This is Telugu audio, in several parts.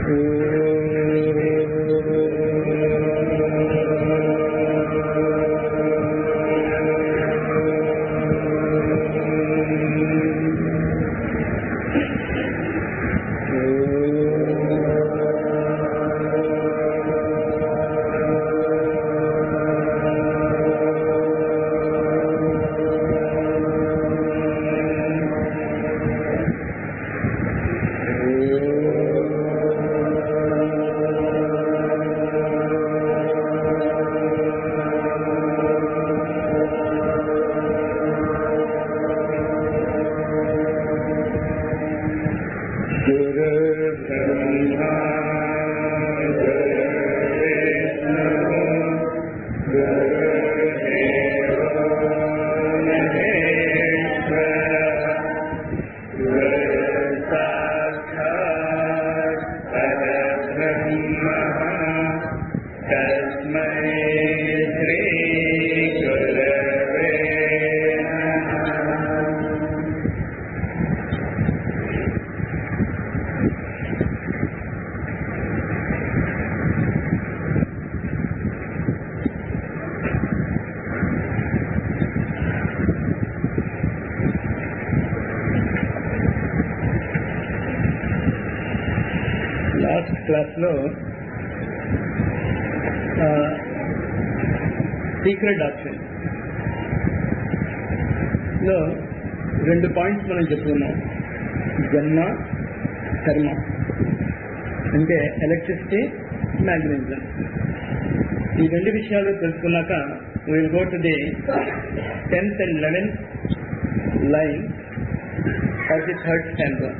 లాస్ట్ క్లాస్లో సీక్రెట్ ఆప్షన్ లో రెండు పాయింట్స్ మనం చెప్పుకున్నాం జన్మ కర్మ అంటే ఎలక్ట్రిసిటీ మ్యాగ్నెటిజం ఈ రెండు విషయాలు తెలుసుకున్నాక will go to the tenth and eleventh line of the third standard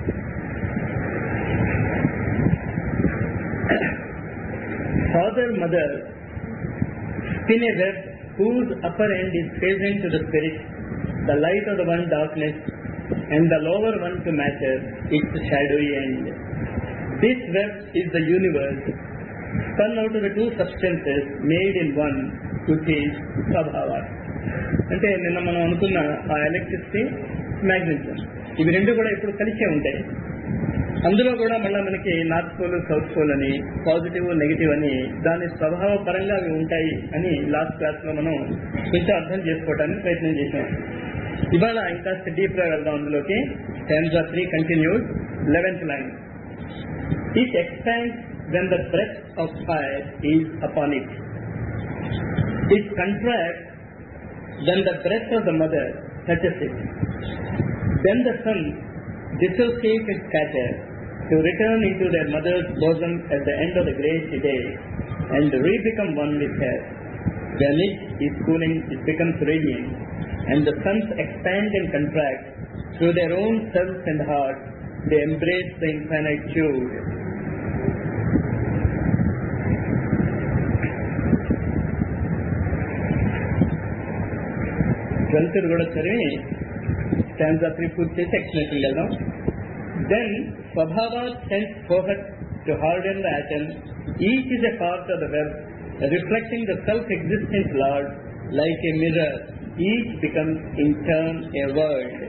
father, mother spin a web whose upper end is present to the spirit, the light of the one darkness, and the lower one to matter, its shadowy end. This web is the universe, spun out of the two substances made in one, which is Sabhava. అంటే నిన్న మనం అనుకున్న ఆ ఎలక్ట్రిసిటీ మ్యాగ్నెటిజం ఇవి రెండు కూడా ఇప్పుడు కలిసే ఉంటాయి అందులో కూడా మళ్ళీ మనకి నార్త్ పోల్ సౌత్ పోల్ అని పాజిటివ్ నెగిటివ్ అని దాని స్వభావ పరంగా అవి ఉంటాయి అని లాస్ట్ క్లాస్ లో మనం కొంచెం అర్థం చేసుకోవడానికి ప్రయత్నం చేశాం ఇవాళ ఇంకా డీప్ గా వెళ్దాం అందులోకి tens of three continued eleventh line it expand when the breath of fire is upon it it contract then the breath of the mother touches it. Then the sons dissociate and scatter to return into their mother's bosom at the end of the great day and re-become one with her. When it is cooling, it becomes radiant, and the sons expand and contract through their own selves and hearts. They embrace the infinite truth. Twelfth కూడా చదివి స్టాండ్స్ త్రీ పూర్తి చేసి ఎక్స్ప్లెనేషన్ వెళ్దాం దెన్ స్వభావ sense focus to harden the atom each is a part of the web reflecting the self existence lord like a mirror each becomes in turn a world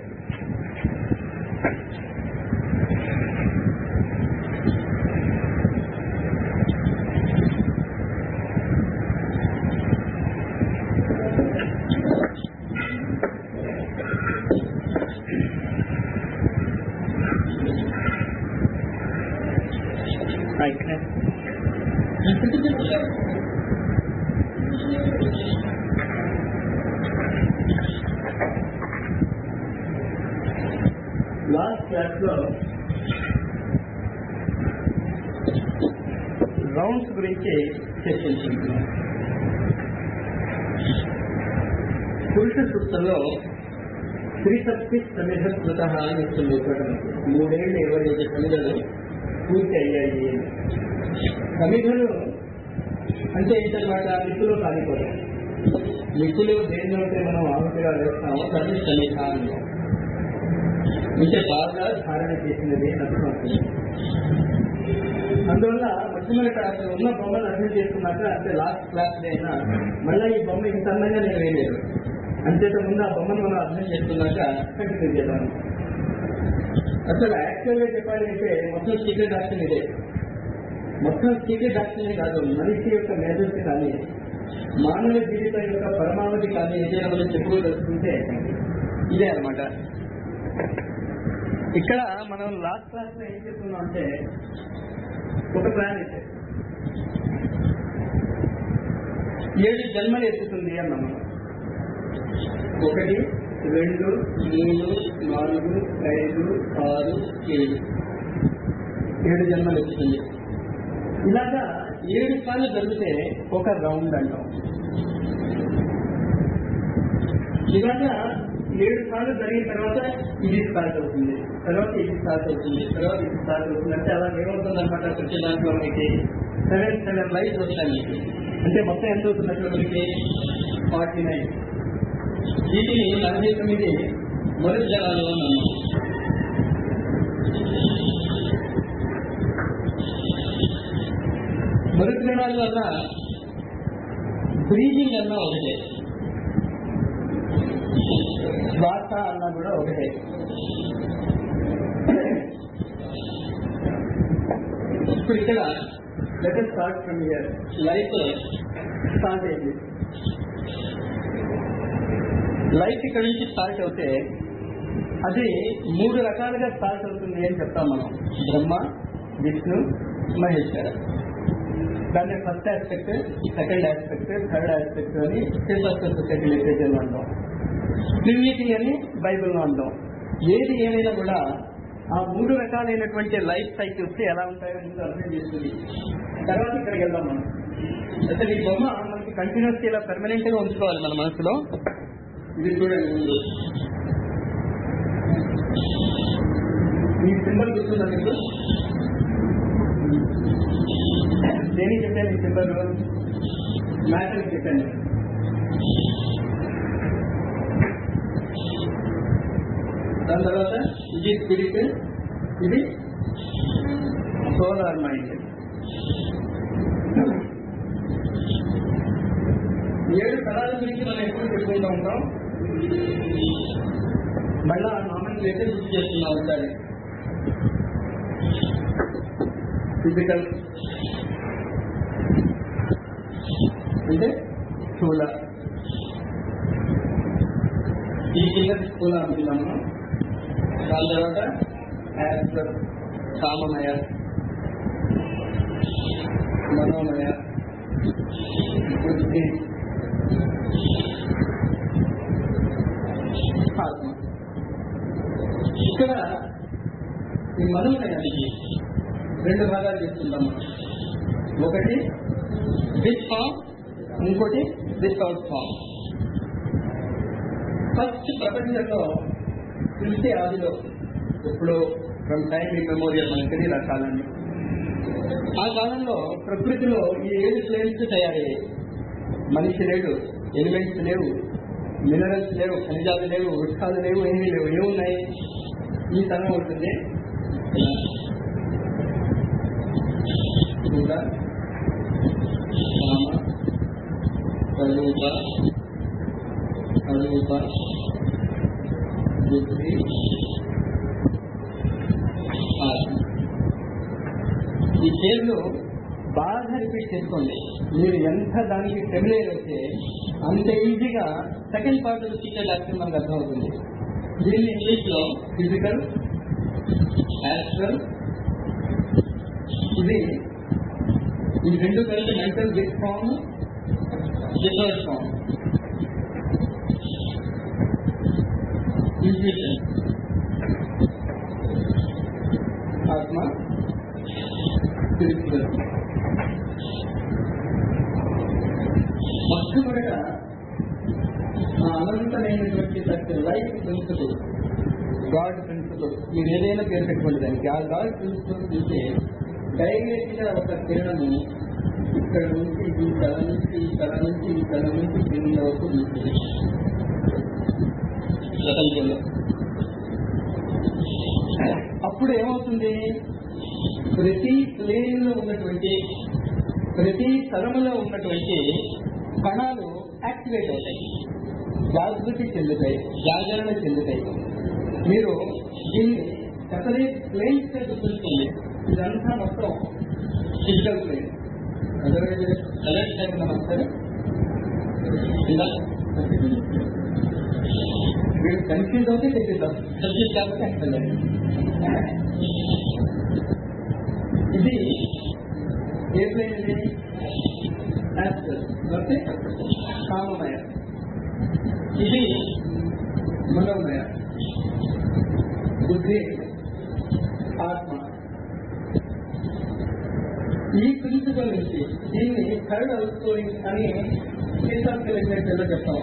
ఇక్కడ లాస్ట్ క్లాస్ లో రౌండ్స్ గురించి చర్చించుకుంటున్నాం పురుష సూక్తంలో త్రిశక్తి సమిధ కృత అని వస్తుంది ఇక్కడ మూడేళ్ళు ఇరవై ఐదు సమిధలు పూర్తి అయ్యాయి అని. సమిధలు అంటే ఏంటన్నమాట నిప్పులో కాలిపోతాయి నిప్పులు దేనిలో అయితే మనం ఆహుతిగా వేస్తామో దాన్ని సమిధ అంటాం అంటే బాగా ధారణ చేసినది అని అర్థం అవుతుంది అందువల్ల మొత్తం ఇక్కడ అక్కడ ఉన్న బొమ్మను అర్థం చేసుకున్నాక అంటే లాస్ట్ క్లాస్ అయినా మళ్ళీ ఈ బొమ్మ ఇంత అందంగా నేను వేయలేదు అంతేత ముందు ఆ బొమ్మను మనం అర్థం చేసుకున్నాక కంటిన్యూ చేద్దాం అసలు యాక్చువల్ గా చెప్పాలి అంటే మొత్తం సీక్రెట్ ఆప్షన్ ఇదే మొత్తం చీకటి డాక్టర్నే కాదు మనిషి యొక్క మేధస్సు కానీ మానవ జీవితం యొక్క పరమావధి కానీ ఏదైనా మనం చెప్పుకోదలుచుకుంటే ఇదే అనమాట ఇక్కడ మనం లాస్ట్ క్లాస్ లో ఏం చెప్తున్నాం అంటే ఒక ప్లానెట్ ఏడు జన్మలు ఎత్తుతుంది అన్నాం మనం ఒకటి రెండు మూడు నాలుగు ఐదు ఆరు ఏడు ఏడు జన్మలు ఎత్తుతుంది ఇలాగా ఏడు సార్లు జరిగితే ఒక రౌండ్ అంటాం ఇలాగా ఏడు సార్లు జరిగిన తర్వాత ఇది స్టార్ట్ అవుతుంది తర్వాత ఇది స్టార్ట్ అవుతుంది తర్వాత ఇది స్టార్ట్ అవుతుంది అంటే అలా ఏమవుతుంది అనమాట ప్రతి దాంట్లో మనకి సెవెన్ సెవెన్ లైఫ్ వస్తాయి మీకు అంటే మొత్తం ఎంత అవుతున్నట్లు మనకి ఫార్టీ నైన్ వీటిని నలభై తొమ్మిది మొదటి జనాలు అన్నాము మొదటి జనాల వల్ల బ్రీజింగ్ అన్నా ఒకటే శ్వాస అన్నా కూడా ఒకటే ఇప్పుడు ఇక్కడ letter start from year life start అయింది లైఫ్ ఇక్కడ నుంచి స్టార్ట్ అవుతే అది మూడు రకాలుగా స్టార్ట్ అవుతుంది అని చెప్తాం మనం బ్రహ్మ విష్ణు మహేశ్వర దాన్ని first aspect second aspect third aspect అని ఫస్ట్ సొసైటీ లిటరేచర్లో అంటాం ట్రినిటీ అని బైబిల్లో అంటాం ఏది ఏమైనా కూడా ఆ మూడు రకాలైనటువంటి లైఫ్ సైకిల్స్ ఎలా ఉంటాయో ముందు అర్థం చేస్తుంది తర్వాత ఇక్కడికి వెళ్దాం మనం అసలు ఈ బొమ్మ మనకి కంటిన్యూస్ ఇలా పెర్మనెంట్ గా ఉంచుకోవాలి మన మనసులో ఇది చూడండి ముందు ఈ సింబల్ గుర్తుందా మీకు దేనికి చెప్పాను ఈ సింబల్ మ్యాటర్ చెప్పాను దాని తర్వాత ఇది స్పిరిట్ ఇది సోలార్ మైండ్ ఏడు తరాల గురించి మనం ఎప్పుడు చెప్పుకుంటూ ఉంటాం మళ్ళా నామని అయితే గుర్తు చేస్తున్నాం ఒకసారి ఫిజికల్ అంటే స్థూల ఈ కింద స్థూల అనుకున్నాము దాని తర్వాత యాస్టర్ కామమయ మనోమయ బుద్ధి ఆత్మ ఇక్కడ ఈ మనోమయానికి రెండు భాగాలు చేస్తుంటాం మనం ఒకటి విత్ ఫామ్ ఇంకోటి వితౌట్ ఫామ్ ఫస్ట్ ప్రపంచంలో సృష్టి ఆదిలో ఎప్పుడో ఫ్రమ్ టైం ఈ మెమోరియల్ మనకి తెలియదు ఆ కాలాన్ని ఆ కాలంలో ప్రకృతిలో ఈ ఏడు ప్లేన్స్ తయారయ్యాయి మనిషి లేడు ఎలిమెంట్స్ లేవు మినరల్స్ లేవు ఖనిజాలు లేవు వృక్షాలు లేవు ఏమీ లేవు ఏమున్నాయి ఈ తనం ఉంటుంది ఇంకా రామ స్వరూప అరూప బుద్ధి ఆత్మ ఈ పేర్లు బాగా రిపీట్ చేసుకోండి మీరు ఎంత దానికి ఫెమిలియర్ అయితే అంత ఈజీగా second part of secret action మనకు అర్థమవుతుంది దీన్ని ఇంగ్లీష్ లో ఫిజికల్ యాస్ట్రల్ ఇది ఈ రెండు కలిసి mental with form without form intuition ఆత్మ స్పిరిచువల్ మొట్టమొదట ఆ అనంతమైనటువంటి సత్య లైఫ్ ప్రిన్సిపల్ గాడ్ ప్రిన్సిపల్ మీరు ఏదైనా పేరు పెట్టుకోండి దానికి ఆ గాడ్ ప్రిన్సిపల్ చూస్తే డైరెక్ట్ గా ఒక కిరణము ఇక్కడ నుంచి ఈ తల నుంచి ఈ తల నుంచి ఈ తల నుంచి క్రింద వరకు ఉంటుంది ప్రపంచంలో అప్పుడు ఏమవుతుంది ప్రతి ప్లేన్ లో ఉన్నటువంటి ప్రతి తరములో ఉన్నటువంటి కణాలు యాక్టివేట్ అవుతాయి జాగృతి చెందుతాయి జాగరణ చెందుతాయి మీరు దీన్ని సెపరేట్ ప్లేన్స్ గా గుర్తుంచుకోండి ఇదంతా మొత్తం physical plane otherwise collect type నమస్తే ఇలా వీళ్ళు కన్ఫ్యూజ్ అవుతే తెప్పిద్దాం సబ్జెక్ట్ కాబట్టి యాక్చువల్ ఇది ఏ ప్లేన్ ఇది యాక్చువల్ అంటే కామమయ ఇది మనోమయ బుద్ధి ఆత్మ ఈ ప్రిన్సిపల్ నుంచి దీన్ని థర్డ్ అవుట్గోయింగ్ అని లో చెప్తాం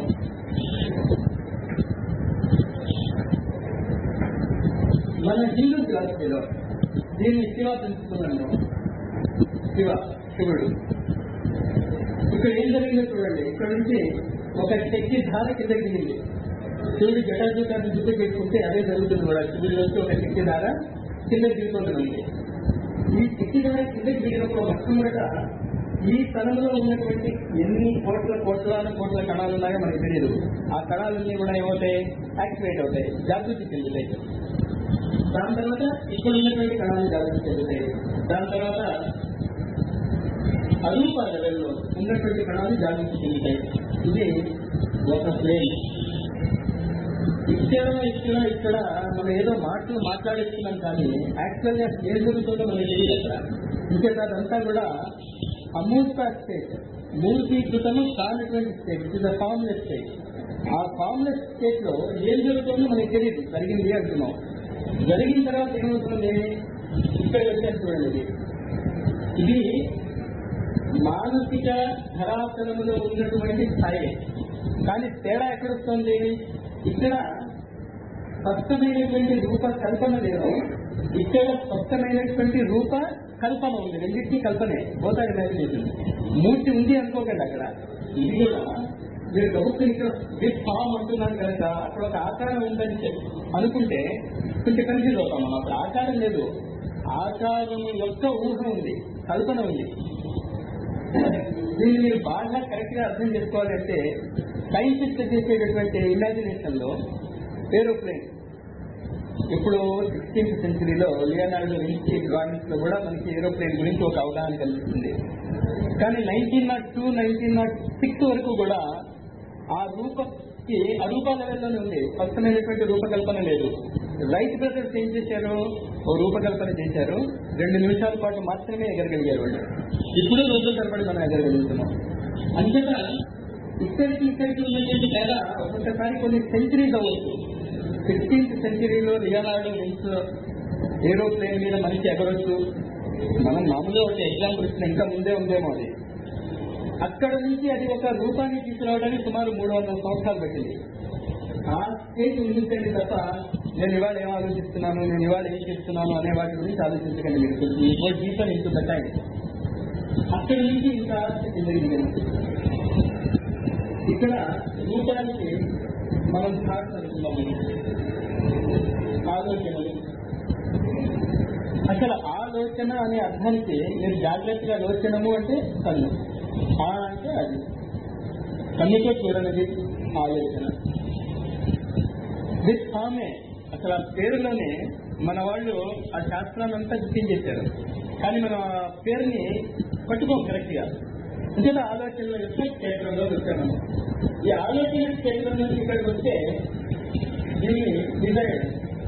మన హిందూ ఫిలాసఫీలో దీన్ని శివ ప్రిన్సిపల్ అంటాం శివ శివుడు ఇక్కడ ఏం జరిగిందో చూడండి ఇక్కడ నుంచి ఒక శక్తి ధార కిందకి దిగింది శివుడి జటాజూటాన్ని గుర్తు చేసుకుంటే అదే జరుగుతుంది కూడా శివుడి వచ్చి ఒక శక్తి ధార కిందకి దిగుతుంది మనకి ఈ శక్తి ధార కిందకి దిగినప్పుడు మొట్టమొదట ఈ స్థలంలో ఉన్నటువంటి ఎన్ని కోట్ల కోట్లాది కోట్ల కణాలు ఉన్నాయో మనకి తెలియదు ఆ కణాలన్నీ కూడా ఏమవుతాయి యాక్టివేట్ అవుతాయి జాగృతి చెందుతాయి దాని తర్వాత ఇక్కడ ఉన్నటువంటి కణాలు జాగృతి చెందుతాయి దాని తర్వాత అరూప లెవెల్లో ఉన్నటువంటి కణాలు జాగృతి చెందుతాయి ఇది ఒక ప్లేన్ ఇక్కడ ఇక్కడ ఇక్కడ మనం ఏదో మాటలు మాట్లాడేస్తున్నాం కానీ యాక్చువల్ గా ఏం జరుగుతుందో మనకి తెలియదు అక్కడ ఇంకేత అదంతా కూడా అమూర్త స్టేట్ మూర్తీకృతము కానటువంటి state it is formless state ఆ ఫార్మ్లెస్ స్టేట్ లో ఏం జరుగుతుందో మనకి తెలియదు జరిగింది అంటున్నాం జరిగిన తర్వాత ఏమవుతుంది ఇక్కడ వచ్చాను చూడండి ఇది ఇది మానసిక ధరాతలములో ఉన్నటువంటి స్థాయి కానీ తేడా ఎక్కడొస్తుంది ఇక్కడ స్పష్టమైనటువంటి రూప కల్పన లేదు ఇక్కడ స్పష్టమైనటువంటి రూప కల్పన ఉంది రెండింటినీ కల్పనే బోతా ఇమాజినేషన్ మూర్తి ఉంది అనుకోకండి అక్కడ ఇది కూడా మీరు గౌరవం ఇక్కడ విత్ ఫామ్ అంటున్నాను కనుక అక్కడ ఒక ఆకారం ఉందని చెప్పి అనుకుంటే కొంచెం కన్ఫ్యూజ్ అవుతాం మనం అక్కడ ఆకారం లేదు ఆకారం యొక్క ఊహ ఉంది కల్పన ఉంది దీన్ని మీరు బాగా కరెక్ట్ గా అర్థం చేసుకోవాలంటే సైంటిస్ట్ చేసేటటువంటి ఇమాజినేషన్ లో ఏరోప్లేన్ ఇప్పుడు సిక్స్టీన్త్ సెంచరీలో లియోనార్డో విన్సీ డ్రాయింగ్స్ లో కూడా మనకి ఏరోప్లేన్ గురించి ఒక అవగాహన కల్పిస్తుంది కానీ nineteen nought two nineteen nought six వరకు కూడా ఆ రూపకి అరూప లెవెల్లోనే ఉంది స్పష్టమైనటువంటి రూపకల్పన లేదు రైట్ బ్రదర్స్ ఏం చేశారు ఓ రూపకల్పన చేశారు రెండు నిమిషాల పాటు మాత్రమే ఎగరగలిగారు వాళ్ళు ఇప్పుడు రోజుల తరబడి మనం ఎగరగలుగుతున్నాం అంతేత ఇక్కడికి ఇక్కడికి ఉన్నటువంటి తేడా ఒక్కొక్కసారి కొన్ని సెంచరీస్ అవ్వచ్చు సిక్స్టీన్త్ సెంచరీలో లియోనార్డో విన్స్ ఏరోప్లేన్ మీద మనిషి ఎగరొచ్చు మనం మామూలుగా ఒక ఎగ్జాంపుల్ ఇచ్చిన ఇంకా ముందే ఉందేమో అది అక్కడ నుంచి అది ఒక రూపాన్ని తీసుకురావడానికి సుమారు మూడు వందల సంవత్సరాలు పట్టింది ఆ స్టేజ్ ఉండించండి తప్ప నేను ఇవాళ ఏం ఆలోచిస్తున్నాను నేను ఇవాళ ఏం చేస్తున్నాను అనే వాటి గురించి ఆలోచించకండి మీరు కొంచెం డీపర్ ఇంటూ పెట్టండి అక్కడి నుంచి ఇంకా జరిగింది ఇక్కడ రూపానికి మనం థాట్స్ అనుకున్నాము ఆలోచనలు అసలు ఆలోచన అనే అర్థానికి మీరు జాగ్రత్తగా లోచనము అంటే కన్ను ఆ అంటే అది కన్నుతో చూడనిది ఆలోచన దిస్ ఫామే అసలు ఆ పేరులోనే మన వాళ్ళు ఆ శాస్త్రాన్ని అంతా గుర్తించేశారు కానీ మనం ఆ పేరుని పట్టుకోం కరెక్ట్ గా అంటే ఆలోచనల యొక్క క్షేత్రంలో వచ్చాము ఈ ఆలోచన క్షేత్రం నుంచి ఇక్కడికి వస్తే దీన్ని డిజైర్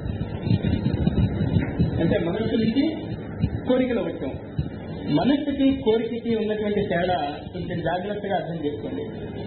అంటే మనస్సు నుంచి కోరికలో వచ్చాం మనస్సుకి కోరికకి ఉన్నటువంటి తేడా కొంచెం జాగ్రత్తగా అర్థం చేసుకోండి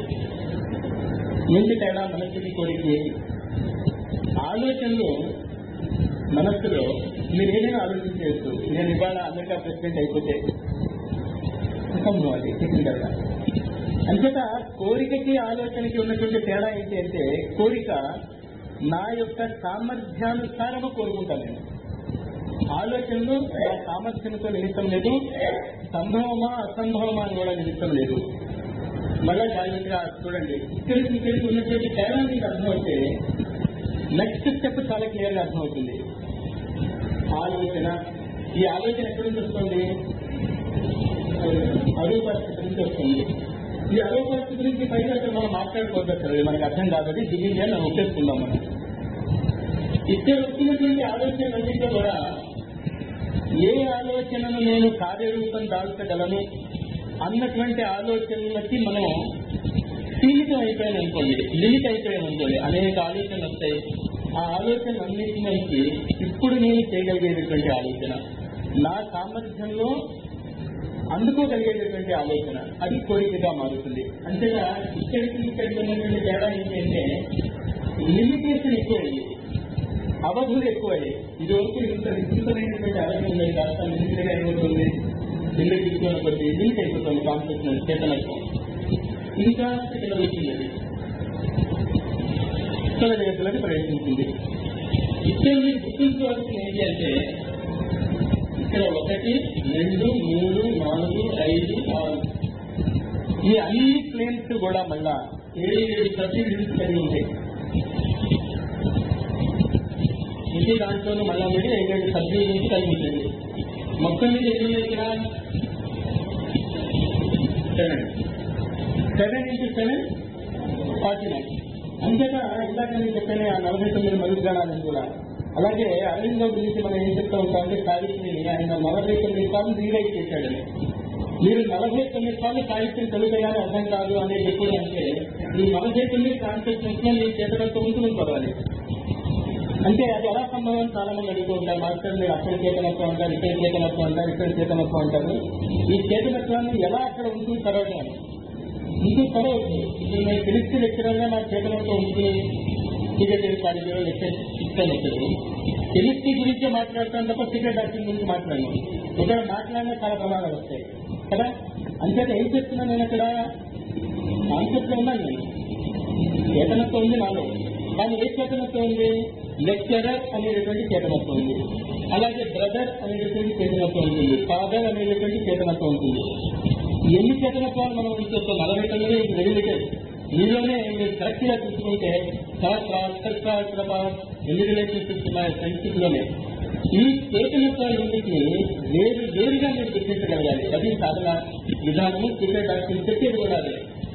ఏంటి తేడా మనస్సుకి కోరికకి ఆలోచనలు మనస్సులో మీరు ఏదైనా ఆలోచించవచ్చు నేను ఇవాళ అమెరికా ప్రెసిడెంట్ అయిపోతే సంభవం అది టెక్నికల్ గా అంతేత కోరికకి ఆలోచనకి ఉన్నటువంటి తేడా ఏంటి అంటే కోరిక నా యొక్క సామర్థ్యానుసారము కోరుకుంటాను నేను ఆలోచనలు నా సామర్థ్యంతో నిమిత్తం లేదు సంభవమా అసంభవమా అని కూడా నిమిత్తం లేదు మళ్ళా జాగ్రత్తగా చూడండి ఇక్కడికి ఇక్కడికి ఉన్నటువంటి తేడా మీకు అర్థమవుతే నెక్స్ట్ స్టెప్ చాలా క్లియర్ గా అర్థమవుతుంది ఆలోచన ఈ ఆలోచన ఎక్కడి నుంచి వస్తుంది అరువు పరిస్థితి నుంచి వస్తుంది ఈ అరువు పరిస్థితి గురించి పైగా అసలు మనం మాట్లాడుకోవద్దు అసలు ఇది మనకు అర్థం కాదని దిగింది అని మనం ఒప్పేసుకుందాం మనం ఇక్కడ వచ్చినటువంటి ఆలోచనలన్నింటిలో కూడా ఏ ఆలోచనను నేను కార్యరూపం దాల్చగలను అన్నటువంటి ఆలోచనలకి మనం సీమితం అయిపోయాను అనుకోండి లిమిట్ అయిపోయాను అనుకోండి అనేక ఆలోచనలు వస్తాయి ఆ ఆలోచనలు అన్నింటికి ఇప్పుడు నేను చేయగలిగేటటువంటి ఆలోచన నా సామర్థ్యంలో అందుకోగలిగేటటువంటి ఆలోచన అది కోరికగా మారుతుంది అంతేగా ఇక్కడికి ఇక్కడికి ఉన్నటువంటి తేడా ఏంటంటే లిమిటేషన్ ఎక్కువైంది అవధులు ఎక్కువయ్యాయి ఇది వరకు ఇంత విస్తృతమైనటువంటి అవధి ఉండేది కాస్త లిమిట్గా అయిపోతుంది కిందకి తీసుకున్న కొద్ది లిమిట్ అయిపోతుంది కాన్సెప్ట్ చేతనత్వం ఇంకా ఇక్కడ వచ్చింది అది స్థల జగత్తులకు ప్రవేశించింది ఇక్కడ మీరు గుర్తుంచుకోవాల్సింది ఏంటి అంటే ఇక్కడ ఒకటి రెండు మూడు నాలుగు ఐదు ఆరు ఈ అన్ని ప్లేన్స్ కూడా మళ్ళా ఏడు ఏడు సబ్సిడీస్ కలిగి ఉంటాయి ప్రతి దాంట్లోనూ మళ్ళా మీరు ఏడేడు సబ్సిడీస్ కలిగి ఉంటుంది మొత్తం మీద ఎన్ని ఉన్నాయి ఇక్కడ seven seven into seven forty nine అంతేగా ఇందాక నేను చెప్పాను ఆ నలభై తొమ్మిది మరుగణాలని కూడా అలాగే అరవిందో గురించి మనం ఏం చెప్తా ఉంటామంటే సావిత్రిని ఆయన నలభై తొమ్మిది సార్లు రీరైట్ చేశాడని మీరు నలభై తొమ్మిది సార్లు సాహిత్యం చదువుతాయని అర్థం కాదు అనేది ఎప్పుడు అంటే ఈ నలభై తొమ్మిది కాన్సెప్ట్ లో మీ చేతనంతో ఉంటుంది పర్వాలి అంటే అది ఎలా సంభవం చాలా మంది అడుగుతూ ఉంటారు మాస్టర్ మీరు అక్కడ చేతనత్వం అంటారు ఇక్కడ చేతనత్వం అంటారు ఇక్కడ చేతనత్వం అంటారు ఈ చేతనత్వాన్ని ఎలా అక్కడ ఉంటుంది చదవడం ఇంకో చదవచ్చు ఇప్పుడు నేను కెమిస్ట్రీ లెక్చరర్ గా నా చేతనత్వం ఉంటుంది సీక్రెట్ కాలేజీలో లెక్చర్ ఇస్తాను వచ్చారు కెమిస్ట్రీ గురించే మాట్లాడతాను తప్ప సీక్రెట్ డాక్టర్ గురించి మాట్లాడను ఇక్కడ మాట్లాడినా చాలా ప్రమాదాలు వస్తాయి కదా అంచేత ఏం చెప్తున్నాను నేను ఇక్కడ కాన్సెప్ట్ లో ఉన్నాను నేను చేతనత్వం ఉంది నాలో కానీ ఏ చేతనత్వం ఉంది లెక్చరర్ అనేటటువంటి చేతనత్వం ఉంది అలాగే బ్రదర్ అనేటటువంటి చేతనత్వం ఉంటుంది ఫాదర్ అనేటటువంటి చేతనత్వం ఉంటుంది ఎన్ని చేతనత్వాలు మనం ఉంచొచ్చు నలభై తొమ్మిది రెగ్యులేటెడ్ మీలోనే మీరు కరెక్ట్ గా చూసుకుంటే సహస్ర ఎన్ని రిలేషన్షిప్స్ ఉన్నాయి ఫ్రెండ్షిప్ లోనే ఈ చేతనత్వాలన్నింటినీ వేరు వేరుగా మీరు గుర్తించగలగాలి అది సాధన విధానము సీక్రెట్ డాక్టర్ చెప్పేది కూడా అదే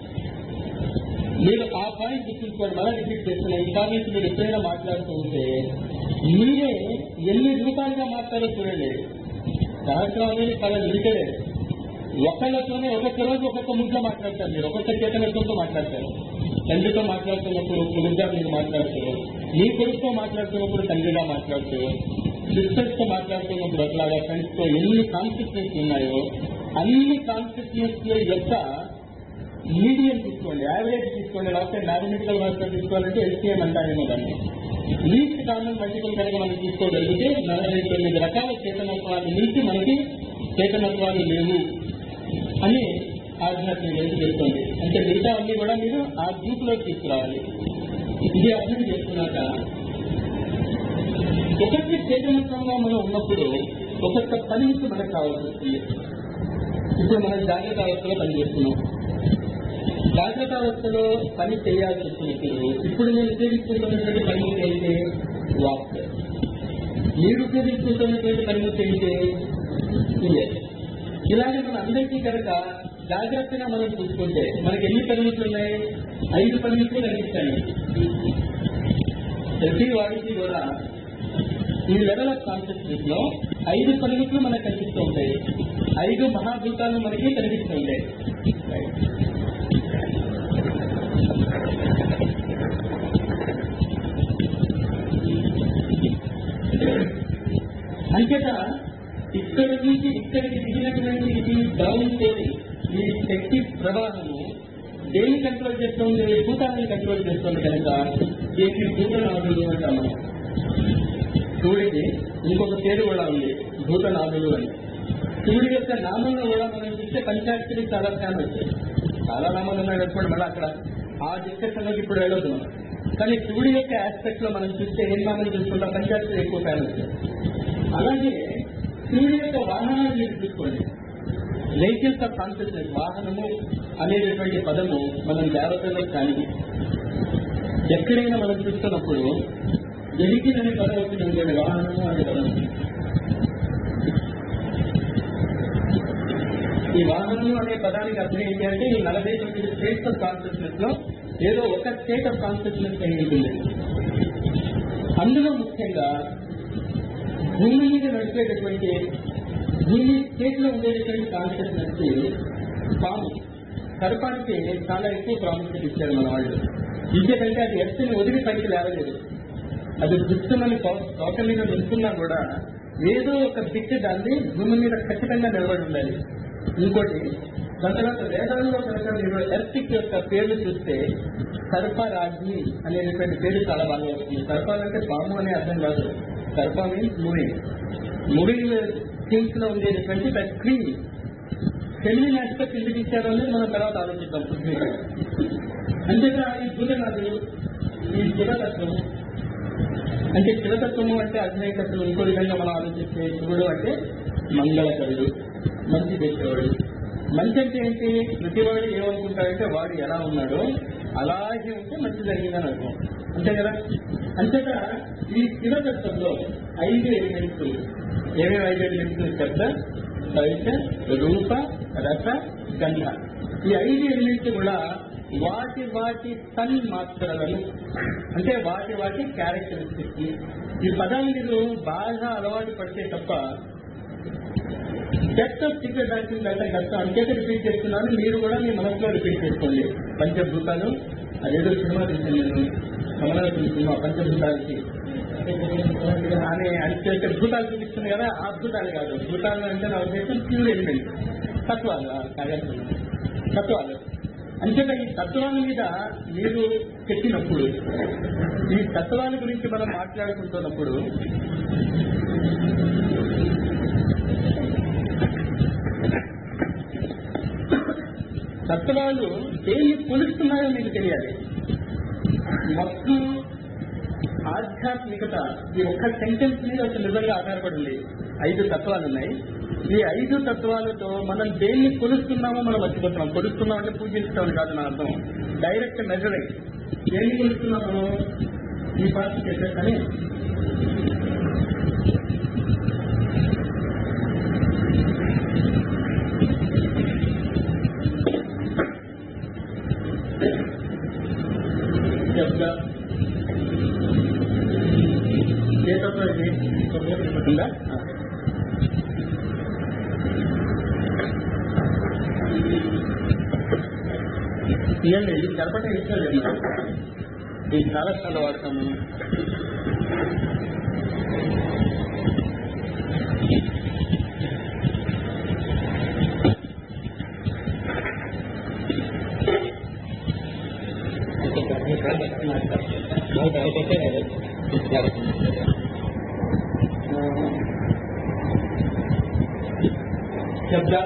మీరు ఆ పాయింట్ గుర్తుంచుకోండి మళ్ళీ రిపీట్ చేస్తున్నా ఈ పాయింట్ మీరు ఎప్పుడైనా మాట్లాడుతూ ఉంటే మీరే ఎన్ని రూపాయలుగా మాట్లాడో చూడండి సహస్రం అనేది చాలా లిమిటెడ్ ఒకళ్ళతోనే ఒక్కొక్క రోజు ఒక్కొక్క ముద్ద మాట్లాడతారు మీరు ఒక్కొక్క చేతనత్వంతో మాట్లాడతారు తండ్రితో మాట్లాడుతున్నప్పుడు కొడుకుగా మీరు మాట్లాడతారు మీ కొడుకుతో మాట్లాడుతున్నప్పుడు తండ్రిగా మాట్లాడుతారు సిస్టర్స్ తో మాట్లాడుతున్నప్పుడు అట్లాగా ఫ్రెండ్స్ తో ఎన్ని కాన్సిక్వెన్స్ ఉన్నాయో అన్ని కాన్సిక్వెన్స్ యొక్క మీడియం తీసుకోండి యావరేజ్ తీసుకోండి లేకపోతే మ్యాథమెటికల్ వర్క్ తీసుకోవాలంటే ఎల్సీఎం అంటారేమో దాన్ని లీస్ట్ కామన్ మల్టిపుల్ కనుక మనం తీసుకోగలిగితే నలభై తొమ్మిది రకాల చేతనత్వాలు మించి మనకి చేతనత్వాలు లేవు అని ఆధ్యాత్మిక ఏంటి చెప్తుంది అంటే మిగతా అన్ని కూడా మీరు ఆ గ్రూప్ లో తీసుకురావాలి ఇది అర్థం చేసుకున్నాక ఒక్కొక్క చేతనత్వంగా మనం ఉన్నప్పుడు ఒక్కొక్క పనికి మనకు కావాల్సి వస్తుంది ఇప్పుడు మనం జాగ్రత్త అవస్థలో పనిచేస్తున్నాం జాగ్రత్త అవస్థలో పని చేయాల్సి వచ్చినప్పుడు ఇప్పుడు నేను ఉపయోగించుకుంటున్నటువంటి పనిముట్లు ఏంటి వాక్ మీరు ఉపయోగించుకుంటున్నటువంటి పనిముట్లు ఏంటి ఇయర్ ఇలాగే మన అందరికీ కనుక జాగ్రత్తగా మనం చూసుకుంటే మనకి ఎన్ని పనిముట్లు ఉన్నాయి ఐదు పనిముట్లు కనిపిస్తాయి ప్రతి వాడికి కూడా ఈ లెవెల్ ఆఫ్ కాన్షియస్నెస్ లో ఐదు పనిముట్లు మనకు కనిపిస్తూ ఉంటాయి ఐదు మహాభూతాలు మనకి కనిపిస్తూ ఉంటాయి అంచేత ఇక్కడ నుంచి ఇక్కడికి దిగినటువంటి ఈ డౌన్ చేయని ఈ శక్తి ప్రవాహము దేన్ని కంట్రోల్ చేస్తుంది భూతాన్ని కంట్రోల్ చేస్తుంది కనుక దీన్ని భూతనాథులు అంటాము శివుడికి ఇంకొక పేరు కూడా ఉంది భూతనాథులు అని శివుడి యొక్క నామంలో కూడా మనం చూస్తే పంచాక్షరి చాలా ఫేమస్ చాలా నామాలు ఉన్నాయి అనుకోండి మళ్ళీ అక్కడ ఆ డిస్కషన్ లోకి ఇప్పుడు వెళ్ళొద్దు మనం కానీ శివుడి యొక్క ఆస్పెక్ట్ లో మనం చూస్తే ఏం నామం చూసుకుంటాం పంచాక్షరి ఎక్కువ ఫేమస్ అలాగే శివుడి యొక్క వాహనాన్ని మీరు చూసుకోండి వెహికల్స్ ఆఫ్ కాన్షియస్నెస్ వాహనము అనేటటువంటి పదము మనం దేవతల్లో కానీ ఎక్కడైనా మనం చూస్తున్నప్పుడు వెహికల్ అనే పదం వచ్చింది అనుకోండి వాహనము అనే పదం ఈ వాహనము అనే పదానికి అర్థం ఏంటి అంటే ఈ నలభై తొమ్మిది స్టేట్స్ ఆఫ్ కాన్షియస్నెస్ లో ఏదో ఒక స్టేట్ ఆఫ్ కాన్షియస్నెస్ కలిగి ఉంటుంది అందులో ముఖ్యంగా భూమి మీద నడిపేటటువంటి భూమి చేతిలో ఉండేటటువంటి కాన్షియస్నెస్ పాము సర్పానికి చాలా ఎక్కువ ప్రాముఖ్యత ఇచ్చారు మన వాళ్ళు ఇంకేకంటే అది ఎత్తుని వదిలి పైకి లేవలేదు అది దుష్టమని తోట మీద నిలుస్తున్నా కూడా ఏదో ఒక దిక్కు దాన్ని భూమి మీద ఖచ్చితంగా నిలబడి ఉండాలి ఇంకోటి దాని తర్వాత వేదాల్లో కనుక మీరు ఎర్తిక్ యొక్క పేర్లు చూస్తే సర్పరాజ్ని అనేటువంటి పేరు చాలా బాగా వస్తుంది సర్పాలంటే పాము అనే అర్థం కాదు సర్ప మీన్స్ మూవింగ్ మూవింగ్ థింగ్స్ లో ఉండేటటువంటి ద క్రీమ్ ఫెమినిన్ ఆస్పెక్ట్ ఎందుకు ఇచ్చారు అనేది మనం తర్వాత ఆలోచిద్దాం పృథ్వీ అంతేగా ఈ భూతనాథులు ఈ శివతత్వం అంటే శివతత్వము అంటే అగ్నేయతత్వం ఇంకో విధంగా మనం ఆలోచిస్తే శివుడు అంటే మంగళకరుడు మంచి చేసేవాడు మంచి అంటే ఏంటి ప్రతివాడు ఏమనుకుంటాడంటే వాడు ఎలా ఉన్నాడో అలాగే ఉంటే మంచి జరిగిందని అర్థం అంతే కదా అంతేగా ఈ శివతత్వంలో ఐదు ఎలిమెంట్స్ ఏమేమి ఐదు ఎలిమెంట్స్ శబ్ద స్పర్శ రూప రస గంధ ఈ ఐదు ఎలిమెంట్స్ కూడా వాటి వాటి తన్ మాత్రలను అంటే వాటి వాటి క్యారెక్టరిస్టిక్స్ ఈ పదాలు మీరు బాగా అలవాటు పడితే తప్ప డెప్త్ ఆఫ్ సీక్రెట్ డాక్టింగ్ అంటే కష్టం అంతేత రిపీట్ చేస్తున్నాను మీరు కూడా మీ మనసులో రిపీట్ చేసుకోండి పంచభూతాలు అదేదో సినిమా చూసాను నేను కమలాపురం సినిమా పంచభూతాలకి అని అంటే భూతాలు చూపిస్తుంది కదా ఆ భూతాలు కాదు భూతాలు అంటే నా ఉద్దేశం ప్యూర్ ఎలిమెంట్ తత్వాలు ఆ కార్యక్రమం తత్వాలు అంతేగా ఈ తత్వాల మీద మీరు పెట్టినప్పుడు ఈ తత్వాల గురించి మనం మాట్లాడుకుంటున్నప్పుడు తత్వాలు దేన్ని కొలుస్తున్నాయో మీకు తెలియాలి మొత్తం ఆధ్యాత్మికత ఈ ఒక్క సెంటెన్స్ మీద ఒక నిజంగా ఆధారపడింది ఐదు తత్వాలు ఉన్నాయి ఈ ఐదు తత్వాలతో మనం దేన్ని కొలుస్తున్నామో మనం మర్చిపోతున్నాం కొలుస్తున్నాం అంటే పూజిస్తామని కాదు నా అర్థం డైరెక్ట్ మెజరింగ్ దేన్ని కొలుస్తున్నాము ఈ పార్టీ చేసేసని శబ్ద ఏ తత్వం ఇది ఉందా ఇవ్వండి ఇది జరపడం ఇష్టం లేదు నాకు. ఇది చాలా చాలా వాడతాము శబ్ద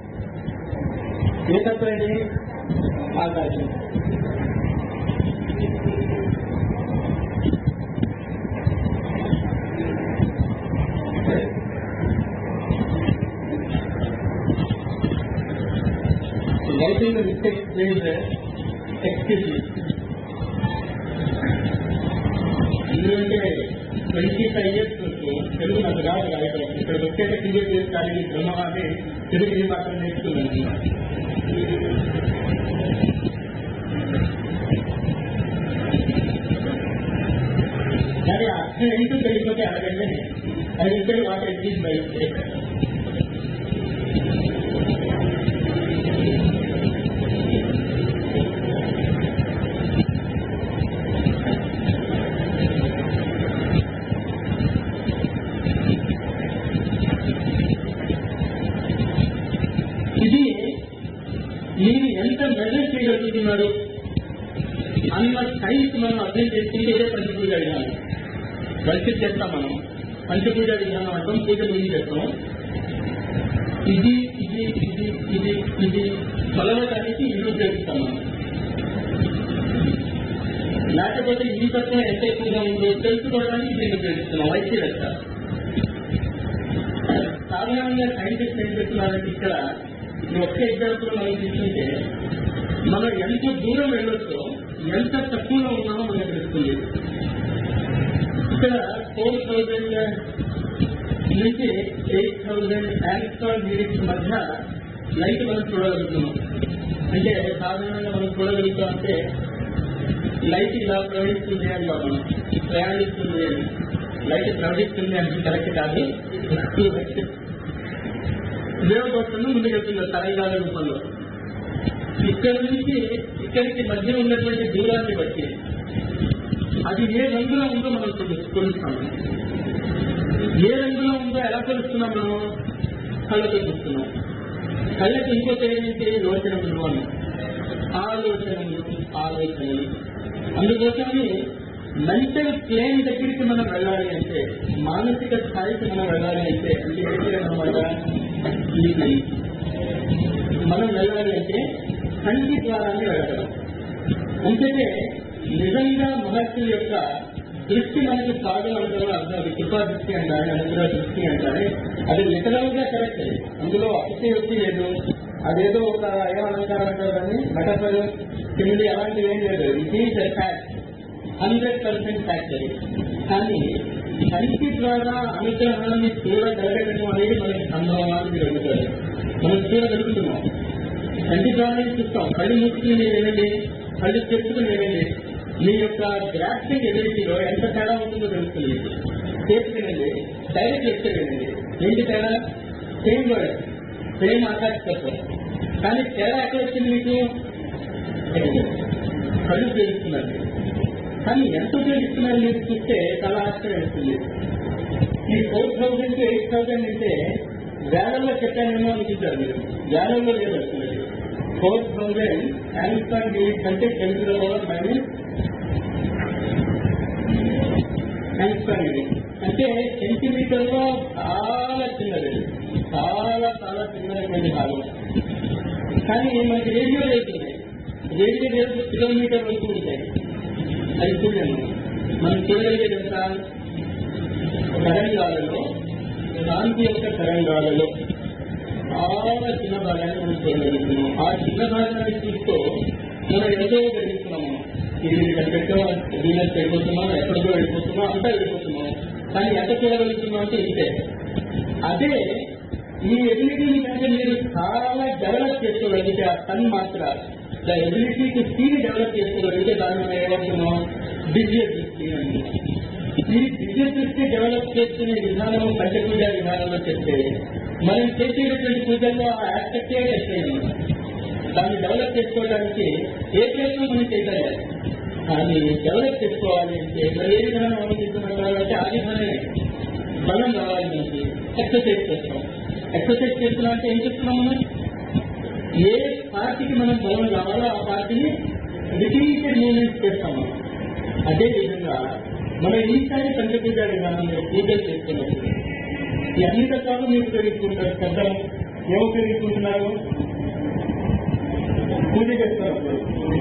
ఏ తత్వం ఇది ఆకాశం Writing the mistake means excuse me. ఎందుకంటే ట్వంటీ ఫైవ్ ఇయర్స్ తెలుగు నాకు రాదు రాయటం ఇక్కడ వచ్చేట క్రియేట్ చేస్తాను బ్రహ్మవాది తెలుగు మాత్రం నేర్చుకున్నాను కానీ అర్థం ఏంటో తెలియకపోతే అడగండి అది inter what I mean by ఇది మీరు ఎంత మెజర్ చేయగలుగుతున్నారు అన్న సైన్స్ మనం అర్థం చేసుకుంటే ఇదే పంచపూజ విధానం వర్షిప్ చేస్తాం మనం పంచపూజ విధానం అంటాం పూజ ముందు చేస్తాం ఇది ఇది ఇది ఇది ఇది కొలవడానికి ఇల్లు ఉపయోగిస్తాం మనం లేకపోతే ఈ తత్వం ఎంత ఎక్కువగా ఉందో తెలుసుకోవడానికి దీన్ని ఉపయోగిస్తున్నాం వైద్య లెక్క సాధారణంగా సైంటిస్ట్ ఏం చెప్తున్నారంటే ఇక్కడ ఈ ఒక్క ఎగ్జాంపుల్ మనం తీసుకుంటే మనం ఎంత దూరం వెళ్ళొచ్చో ఎంత తక్కువలో ఉన్నామో మనకు తెలుస్తుంది ఇక్కడ ఫోర్ థౌజండ్ నుంచి ఎయిట్ థౌజండ్ యాంక్స్ట్రాన్ యూనిట్స్ మధ్య లైట్ మనం చూడగలుగుతున్నాం అంటే సాధారణంగా మనం చూడగలుగుతాం అంటే లైట్ ఇలా ప్రవహిస్తుంది అని మనం ప్రయాణిస్తుంది అని లైట్ ప్రవహిస్తుంది అంటే కరెక్ట్ కాదు వేవ్ వస్తుంది ముందుకు వెళ్తుంది తరంగాల రూపంలో ఇక్కడ నుంచి ఇక్కడికి మధ్య ఉన్నటువంటి దూరాన్ని బట్టి అది ఏ రంగులో ఉందో మనం కొలు- కొలుస్తాము ఏ రంగులో ఉందో ఎలా కొలుస్తున్నాం మనం కళ్ళతో చూస్తున్నాం కళ్ళకి ఇంకొక ఏంటంటే యోచనములు అని ఆలోచనలు ఆలోచనలు అందుకోసమని మెంటల్ ప్లేన్ దగ్గరికి మనం వెళ్ళాలి అంటే మానసిక స్థాయికి మనం వెళ్ళాలి అంటే అంటే ఏంటి అన్నమాట ఈ కలి. మనం వెళ్ళాలి అంటే కంటి ద్వారానే వెళ్ళగలం అందుకే నిజంగా మహర్షుల యొక్క దృష్టి మనకి సాగం అంటారు అర్థం అది కృపా దృష్టి అంటారు అనుగ్రహ దృష్టి అంటారు అది లిటరల్ గా కరెక్ట్ అందులో అతిశయోక్తి లేదు అదేదో ఒక ఏం అలంకారం అంటారు కానీ మెటఫర్ కింది అలాంటివి ఏం లేదు it is fact hundred percent fact అది కానీ కంటి ద్వారా అనుగ్రహాన్ని చూడగలగడం అనేది మనకి సంభవాన్ని మీరు అడుగుతారు మనం చూడగలుగుతున్నాం కంటి ద్వారా చూస్తాం కళ్ళు మూసుకుని మీరు వినండి కళ్ళు చెప్పుకుని వినండి మీ యొక్క గ్రాఫిక్ ఎబిలిటీలో ఎంత తేడా ఉంటుందో తెలుస్తుంది మీకు చేసి వినండి డైరెక్ట్ చెప్తే వినండి ఏంటి తేడా సేమ్ వర్డ్ సేమ్ ఆకాశతత్వం కానీ తేడా ఎక్కడ వచ్చింది మీకు కళ్ళు ఉపయోగిస్తున్నారు కానీ ఎంత ఉపయోగిస్తున్నారు మీరు చూస్తే చాలా ఆశ్చర్యం వేస్తుంది ఈ four thousand to eight thousand అంటే వేలల్లో చెప్పానేమో అనుకుంటారు మీరు వేలల్లో లేదు అసలు ఫోర్ థౌసండ్ యాన్స్టాన్ యూనిట్స్ అంటే ten to power minus angstrom unit అంటే సెంటీమీటర్ లో చాలా చిన్నది చాలా చాలా చిన్నటువంటి భాగం కానీ మనకి రేడియో రేటుంది రేడియో రేపు కిలోమీటర్ వరకు ఉంటాయి అది చూడండి మనం చూడగలిగేది ఎంత తరంగాలలో కాంతి యొక్క తరంగాలలో చాలా చిన్న భాగాన్ని మనం చూడగలుగుతున్నాం ఆ చిన్న భాగాన్ని చూస్తూ మనం ఎంతో గ్రహిస్తున్నాము ఇది ఎక్కడికో వీలర్ వెళ్ళిపోతున్నాం ఎక్కడికో వెళ్ళిపోతున్నాం అంతా వెళ్ళిపోతున్నాం కానీ ఎంత చూడగలుగుతున్నాం అంటే ఇంతే అదే ఈ ఎబిలిటీని కనుక మీరు చాలా డెవలప్ చేసుకోగలిగితే ఆ సన్ మాత్ర ద ఎబిలిటీ టు సీని డెవలప్ చేసుకోగలిగితే దాన్ని మనం ఏమంటున్నాం దివ్య దృష్టి అని ఈ దివ్య దృష్టి డెవలప్ చేసుకునే విధానం పంచపూజ విధానంలో చెప్తే మనం చేసేటటువంటి పూజల్లో ఆ ఆస్పెక్టే చేస్తాయి దాన్ని డెవలప్ చేసుకోవడానికి ఏ ప్రయత్నం మనం చేయగలగాలి కానీ డెవలప్ చేసుకోవాలి అంటే మరి ఏ విధానం ఆలోచిస్తున్నారు అంటే ఆ విధానమే బలం రావాలి మనకి ఎక్సర్సైజ్ చేస్తాం ఎక్సర్సైజ్ చేస్తున్నాం అంటే ఏం చేస్తున్నాం మనం ఏ పార్టీకి మనం బలం కావాలో ఆ పార్టీని రిపీటెడ్ మూవ్మెంట్స్ చేస్తాం మనం అదే విధంగా మనం ఈసారి పంచపూజ విధానంలో పూజలు చేస్తున్నప్పుడు ఈ అన్ని రకాలు మీరు ఉపయోగించుకుంటారు శబ్దం ఏం ఉపయోగించుకుంటున్నారు పూజ చేస్తున్నప్పుడు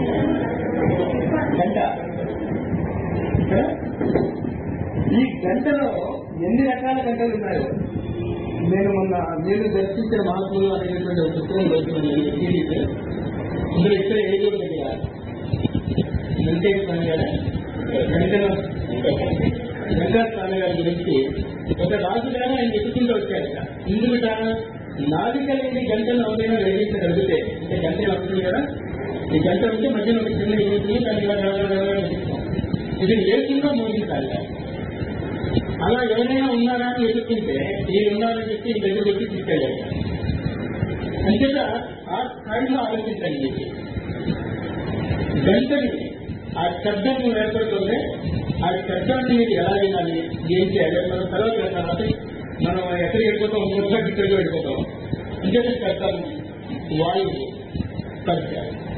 గంట కదా? ఈ గంటలో ఎన్ని రకాల గంటలు ఉన్నాయో నేను మొన్న నేను దర్శించిన మహాత్ములు అనేటువంటి ఒక పుస్తకం దొరుకుతున్నాను సిరీస్ ఇందులో ఇక్కడ ఏదో దగ్గర వెంకటేశ్వర గారు వెంకట వెంకటస్వామి గారి గురించి ఒక రాజు గారు ఆయన ఎత్తుకుంటూ వచ్చారట ఇందుట నాలుక లేని గంటలు ఎవరైనా వేయించగలిగితే అంటే గంట ఇలా ఉంటుంది కదా ఈ గంట ఉంటే మధ్యలో ఒక చిన్న ఉంటుంది దాన్ని ఇలా గడగడ గడగడ నొక్కిస్తాం. ఇది లేకుండా మోగించాలి అలా ఎవరైనా ఉన్నారా అని వెతుక్కుంటే వీళ్ళు ఉన్నారని చెప్పి ఈ దగ్గర వచ్చి తీసుకెళ్ళారు అంతేత ఆ స్థాయిలో ఆలోచించండి మీకు గంటని ఆ శబ్దం ఏర్పడుతుంది ఆ శబ్దాన్ని మీరు ఎలా వినాలి ఏం చేయాలి మనం తర్వాత వెళ్తాం అంటే మనం ఎక్కడికి వెళ్ళిపోతాం ఇంకొకటి ఇక్కడికి వెళ్ళిపోతాం అంతేత శబ్దం వాయువు పరీక్ష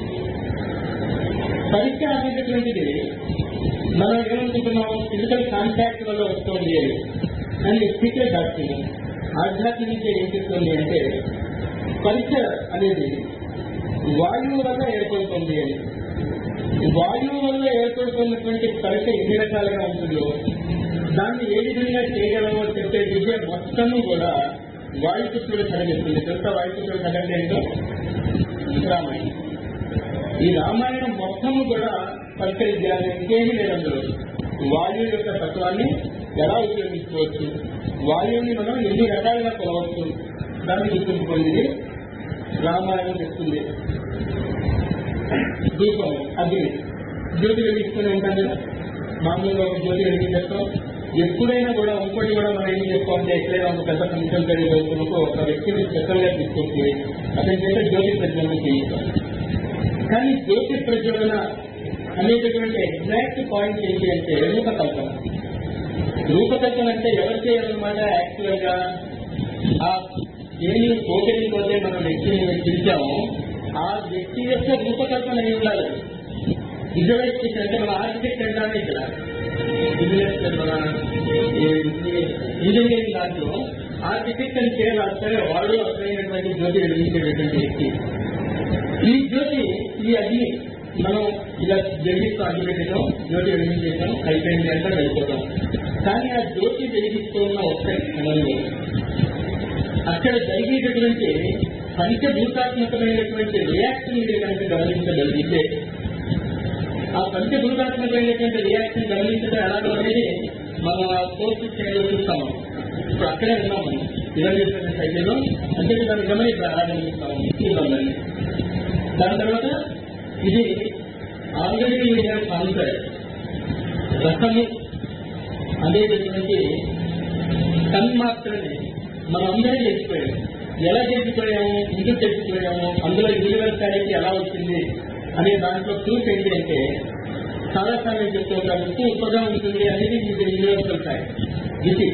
పరీక్ష అనేటటువంటిది మనం ఏమనుకుంటున్నాం ఫిజికల్ కాంటాక్ట్ వల్ల వస్తుంది అని కానీ సీక్రెట్ డాక్టర్ ఆధ్యాత్మిక ఏం చెప్తుంది అంటే పరీక్ష అనేది వాయువు వల్ల ఏర్పడుతుంది అని వాయువు వల్ల ఏర్పడుతున్నటువంటి పరీక్ష ఎన్ని రకాలుగా ఉంటుందో దాన్ని ఏ విధంగా చేయగలమో చెప్పే విద్య మొత్తము కూడా వాయుపుత్రుడు చదివిస్తుంది తెలుసా వాయుపుత్రుడు చదవండి ఏంటో రామాయణం ఈ రామాయణం మొత్తము కూడా పరిష్కరించాలి ఇంకేమీ లేదు అందులో వాయువు యొక్క తత్వాన్ని ఎలా ఉపయోగించుకోవచ్చు వాయువుని మనం ఎన్ని రకాలుగా కొలవచ్చు దాన్ని గుర్తింపు పొందింది రామాయణం చెప్తుంది దీపం అగ్ని జ్యోతి వెలిగిస్తూనే ఉంటాం కదా మామూలుగా ఒక జ్యోతి వెలిగించేస్తాం ఎప్పుడైనా కూడా ఇంకోటి కూడా మనం ఏం చేసుకోవాలంటే ఎక్కడైనా ఒక పెద్ద ఫంక్షన్ జరిగినప్పుడు ఒక వ్యక్తిని స్పెషల్ గా తీసుకొచ్చి అతని చేత జ్యోతి ప్రజ్వలన చేయిస్తాం కానీ జ్యోతి ప్రజ్వలన అనేటటువంటి ఎగ్జాక్ట్ పాయింట్ ఏంటి అంటే రూపకల్పన రూపకల్పన అంటే ఎవరు చేయాలన్నమాట యాక్చువల్ గా ఆ దేని పోటీ పోతే మనం వ్యక్తిని పిలిచామో ఆ వ్యక్తి యొక్క రూపకల్పన అయి ఉండాలి విజువలైజేషన్ అంటే మన ఆర్కిటెక్ట్ అంటానే ఇక్కడ విజువలైజేషన్ మన ఇంజనీరింగ్ దాంట్లో ఆర్కిటెక్ట్ అని పేరు రాస్తే వాడు అసలైనటువంటి జ్యోతి వెలిగించేటటువంటి వ్యక్తి ఈ జ్యోతి ఈ అగ్ని మనం ఇలా వెలిగిస్తూ అగ్ని పెట్టడం జ్యోతి వెలిగించేసాం అయిపోయింది అంటే వెళ్ళిపోతాం కానీ ఆ జ్యోతి వెలిగిస్తున్న ఒక్క క్షణంలో అక్కడ జరిగేటటువంటి పంచభూతాత్మకమైనటువంటి రియాక్షన్ మీరు కనుక గమనించగలిగితే ఆ పంచభూతాత్మకమైనటువంటి రియాక్షన్ గమనించడం ఎలాగో అనేది మనం ఆ కోర్సు స్టేజ్లో చూస్తాము ఇప్పుడు అక్కడే ఉన్నాం మనం ఇరవై సైకిల్లో అంటే దాన్ని గమనిద్దాం ఎలా గమనిస్తాము చూద్దాం దాన్ని దాని తర్వాత ఇది ఆల్రెడీ మీడియా కాన్సెప్ట్ రసము అనేటటువంటి తన్మాత్రని మనం అందరం చేసిపోయాము ఎలా చేసిపోయాము ఎందుకు చేసిపోయాము అందులో యూనివర్సాలిటీ ఎలా వచ్చింది అనే దాంట్లో ప్రూఫ్ ఏంటి అంటే చాలా సార్లు చెప్తూ ఉంటాం ఉప్పు ఉప్పగా ఉంటుంది అనేది ఇది యూనివర్సల్ ఫ్యాక్ట్ ఇది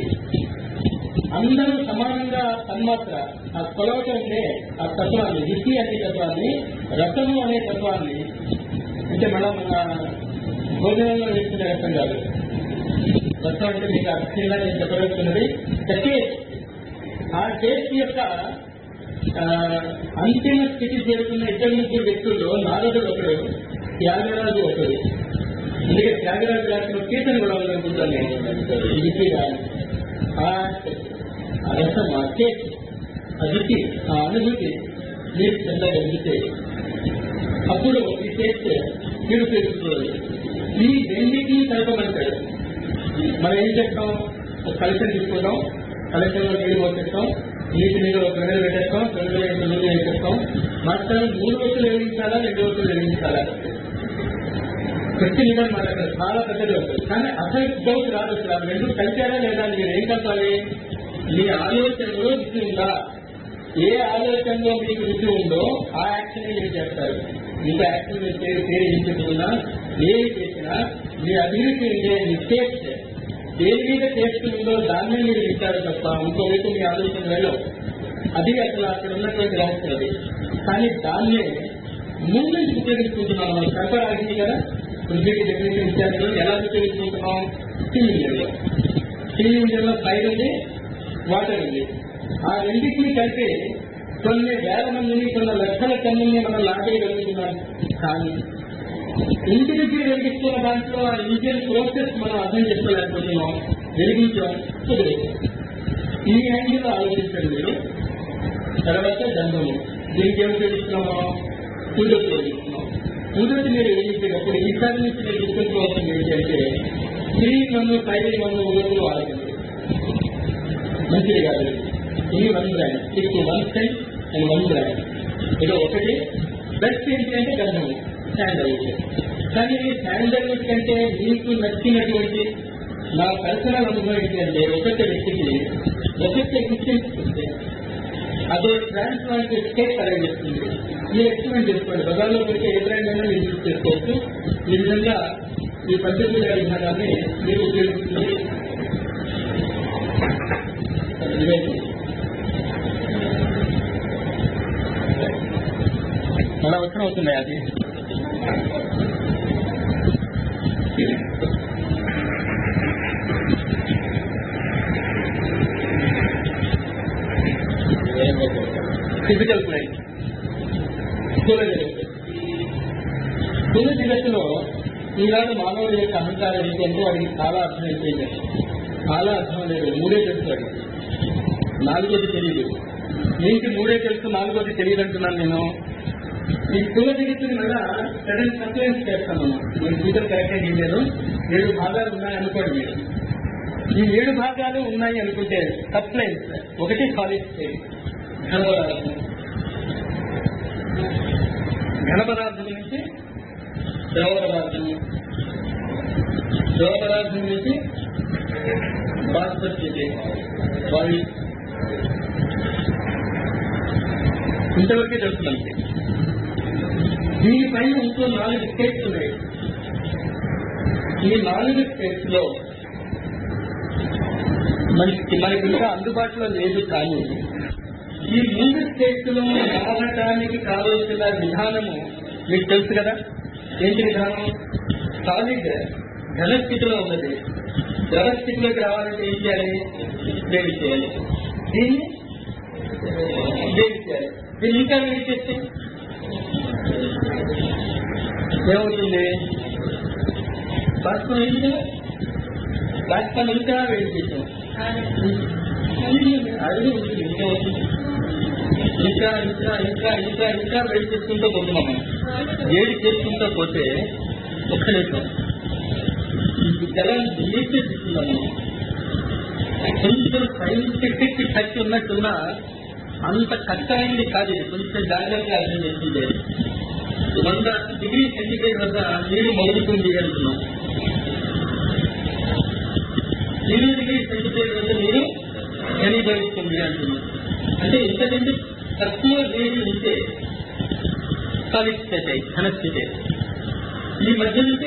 అందరూ సమానంగా తన్మాత్ర ఆ కొలవటం అంటే ఆ తత్వాన్ని రుచి అనే తత్వాన్ని రసము అనే తత్వాన్ని అంటే మనం మన భోజనంలో వేసుకునే రసం కాదు రసం అంటే మీకు అర్థంగా నేను చెప్పగలుగుతున్నది టేస్ట్ ఆ టేస్ట్ యొక్క ఆ, అంతిమ స్థితి చేరుకున్న ఇద్దరు ముగ్గురు వ్యక్తుల్లో నారదుడు ఒకడు త్యాగరాజు ఒకడు అందుకే త్యాగరాజు రాసిన కీర్తన కూడా ఉందనుకుంటాను నేను ఈ రుచి కాదు. ఆ ఆ రసం ఆ టేస్ట్ ఆ రుచి ఆ అనుభూతి మీరు చెందగలిగితే అప్పుడు ఈ టేస్ట్ మీరు తెలుసుకోవాలి ఈ రెండింటినీ కలపమంటాడు మనం ఏం చేస్తాం ఒక కలెక్షన్ తీసుకుంటాం కలెక్షన్లో నీళ్ళు పోసేస్తాం నీటి మీద ఒక గంటలు పెట్టేస్తాం రెండు వేల నూనె వేసేస్తాం మాత్రం మూడు రోజులు వెలిగించాలా రెండు రోజులు వెలిగించాలా ప్రతి నిజం మాట అక్కడ చాలా పెద్దది ఉంటుంది కానీ అసలు డౌట్ రాదు అసలు ఆ రెండు కలిపారా లేదా అని మీరు ఏం కలపాలి మీ ఆలోచనలో రుచి ఉందా ఏ ఆలోచనలో మీకు రుచి ఉందో ఆ యాక్షన్ మీరు చేస్తారు మీకు యాక్షన్ మీరు పేరు పేరు ఏం చెప్పుకున్నా ఏం చేసినా మీ అభివృద్ధి ఉండే మీ టేస్ట్ దేని మీద టేస్ట్ ఉందో దాన్నే మీరు వింటారు తప్ప ఇంకోవైపు మీ ఆలోచన వెళ్ళవు అది అసలు అక్కడ ఉన్నటువంటి రహస్యం అది కానీ దాన్నే మూమెంట్ ఉపయోగించుకుంటున్నాం మనం సరఫరాగింది కదా పృథ్వీకి డెఫినేషన్ ఇచ్చారు కదా, ఎలా ఉపయోగించుకుంటున్నాం స్టీమ్ ఇంజన్లో స్టీమ్ ఇంజన్లో ఫైర్ ఉంది వాటర్ ఉంది ఆ రెండింటిని కలిపి కొన్ని వేల మందిని కొన్ని లక్షల టన్నుల్ని మనం లాగేయగలుగుతున్నాం కానీ ఇంటి దగ్గర వెలిగిస్తున్న దాంట్లో ఆ ఇంజిన్ ప్రోసెస్ మనం అర్థం చేసుకోలేకపోతున్నాం వెలిగించాం కుదిరేసాం ఈ యాంగిల్ ఆలోచించండి మీరు తర్వాత దండము దీనికి ఏం ఉపయోగిస్తున్నామో పూజ ఉపయోగిస్తున్నాం పూజకి మీరు వెలిగించేటప్పుడు ఈసారి నుంచి మీరు గుర్తుంచుకోవాల్సింది ఏంటంటే స్త్రీ మన్ను పైరి మన్ను ఉదయం వాడకండి మంచిది కాదు ఇది వన్ బ్రాండ్ ఇది one cent and one brand ఇది ఒకటి బెస్ట్ ఏంటి అంటే గంధము శాండల్వుడ్ కానీ శాండల్వుడ్ కంటే మీకు నచ్చినటువంటి నా పర్సనల్ అనుభవం ఏంటంటే ఒక్కొక్క వ్యక్తికి ఒక్కొక్క ఇన్స్టెంట్ ఇస్తే అదే ట్రాన్స్ లాంటి స్టేట్ అరేంజ్ చేస్తుంది మీరు ఎక్స్పెరిమెంట్ చేసుకోండి బజార్లో పెడితే ఏ బ్రాండ్ అయినా మీరు యూజ్ చేసుకోవచ్చు ఈ విధంగా ఈ పద్ధతి విధానాన్ని మీరు ఉపయోగిస్తుంది మన అవసరం అవుతున్నాయి అది ఫిజికల్ ప్లేన్ స్థూల జగత్తు స్థూల జగత్తులో ఈనాడు మానవుడి యొక్క అహంకారం ఏంటంటే వాడికి చాలా అర్థం అయిపోయింది చాలా అర్థం లేదు మూడే తెలుస్తాడు నాలుగోది తెలియదు ఏంటి మూడే తెలుసు నాలుగోది తెలియదు అంటున్నాను నేను ఈ స్థూల జగత్తుని మళ్ళా సడన్ సప్లైన్స్ చేస్తాను నేను ఫ్యూచర్ కరెక్ట్ ఏం లేదు ఏడు భాగాలు ఉన్నాయనుకోండి మీరు ఈ ఏడు భాగాలు ఉన్నాయి అనుకుంటే సప్లైన్స్ ఒకటి సాలిడ్ స్టేట్ ఘనపదార్థం ఘనపదార్థం నుంచి ద్రవ పదార్థం ద్రవ పదార్థం నుంచి బాస్పర్ చేసే వాళ్ళు ఇంతవరకే తెలుసు మనకి దీనిపైన ఇంకో నాలుగు స్టేట్స్ ఉన్నాయి ఈ నాలుగు స్టేట్స్ లో మనకి మనకి ఇంకా అందుబాటులో లేదు కానీ ఈ మూడు స్టేట్స్ లో రావడానికి కావలసిన విధానము మీకు తెలుసు కదా ఏంటి విధానం సాలిడ్ ఘన స్థితిలో ఉన్నది ద్రవ స్థితిలోకి రావాలంటే ఏం చేయాలి వేడి చేయాలి దీన్ని వేడి చేయాలి దీన్ని ఇంకా వేడి చేస్తే ఏమవుతుంది బాష్పం ఏంటి కదా బాష్పం ఇంకా వేడి చేసాం అది ఉంటుంది ఇంకేమవుతుంది ఇంకా ఇంకా ఇంకా ఇంకా ఇంకా వేడి చేసుకుంటూ పోతున్నాం మనం వేడి చేసుకుంటూ పోతే ఒక్క నిమిషం ఈ జలం నీటి తీసుకున్నాము కొంచెం సైంటిఫిక్ టచ్ ఉన్నట్టున్నా అంత కష్టమైంది కాదు ఇది కొంచెం జాగ్రత్తగా అర్థం చేస్తుంది వంద డిగ్రీ సెంటిగ్రేడ్ వద్ద నీరు మరుగుతుంది అంటున్నాం జీరో డిగ్రీ సెంటిగ్రేడ్ వద్ద నీరు ఘనీభవిస్తుంది అంటున్నాం అంటే ఇంతకంటే తక్కువ వేడి ఉంటే సాలిడ్ స్టేట్ అయి ఘన స్థితి ఈ మధ్య ఉంటే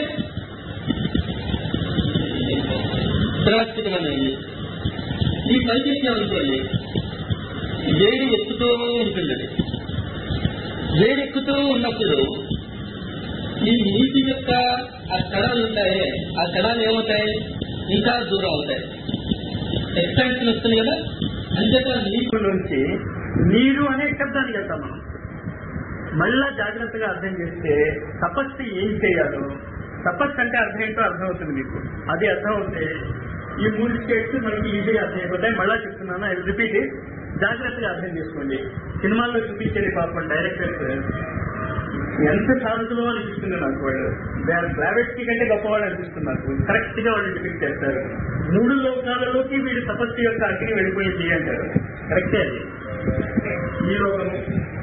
ద్రవస్థితి అనేది ఈ పరిస్థితి అనుకోండి వేడి ఎక్కుతూ ఉంటుంది అది. వేడి ఎక్కుతూ ఉన్నప్పుడు ఈ నీటి యొక్క ఆ కణాలు ఉంటాయి ఆ కణాలు ఏమవుతాయి ఇంకా దూరం అవుతాయి ఎక్స్పాన్షన్ వస్తుంది కదా అంతేకా నీటి నుంచి నీరు అనే శబ్దానికి వెళ్తాం మనం మళ్ళా జాగ్రత్తగా అర్థం చేస్తే తపస్సు ఏం చేయాలో తపస్సు అంటే అర్థం ఏంటో అర్థం అవుతుంది మీకు అది అర్థం అవుతే ఈ మూడు స్టేట్స్ మనకి ఈజీగా అర్థం అయిపోతాయి మళ్ళా చెప్తున్నాను ఐ రిపీట్ జాగ్రత్తగా అర్థం చేసుకోండి సినిమాల్లో చూపించేది పాపం డైరెక్టర్స్ ఎంత సాధులో అనిపిస్తుంది నాకు వాళ్ళు గ్రావిటీ కంటే గొప్పవాళ్ళు అనిపిస్తుంది నాకు కరెక్ట్ గా వాళ్ళు డిపిక్ట్ చేస్తారు మూడు లోకాలలోకి వీడి తపస్సు యొక్క అగ్ని వెళ్ళిపోయింది అంటారు కరెక్టే అది ఈ లోకము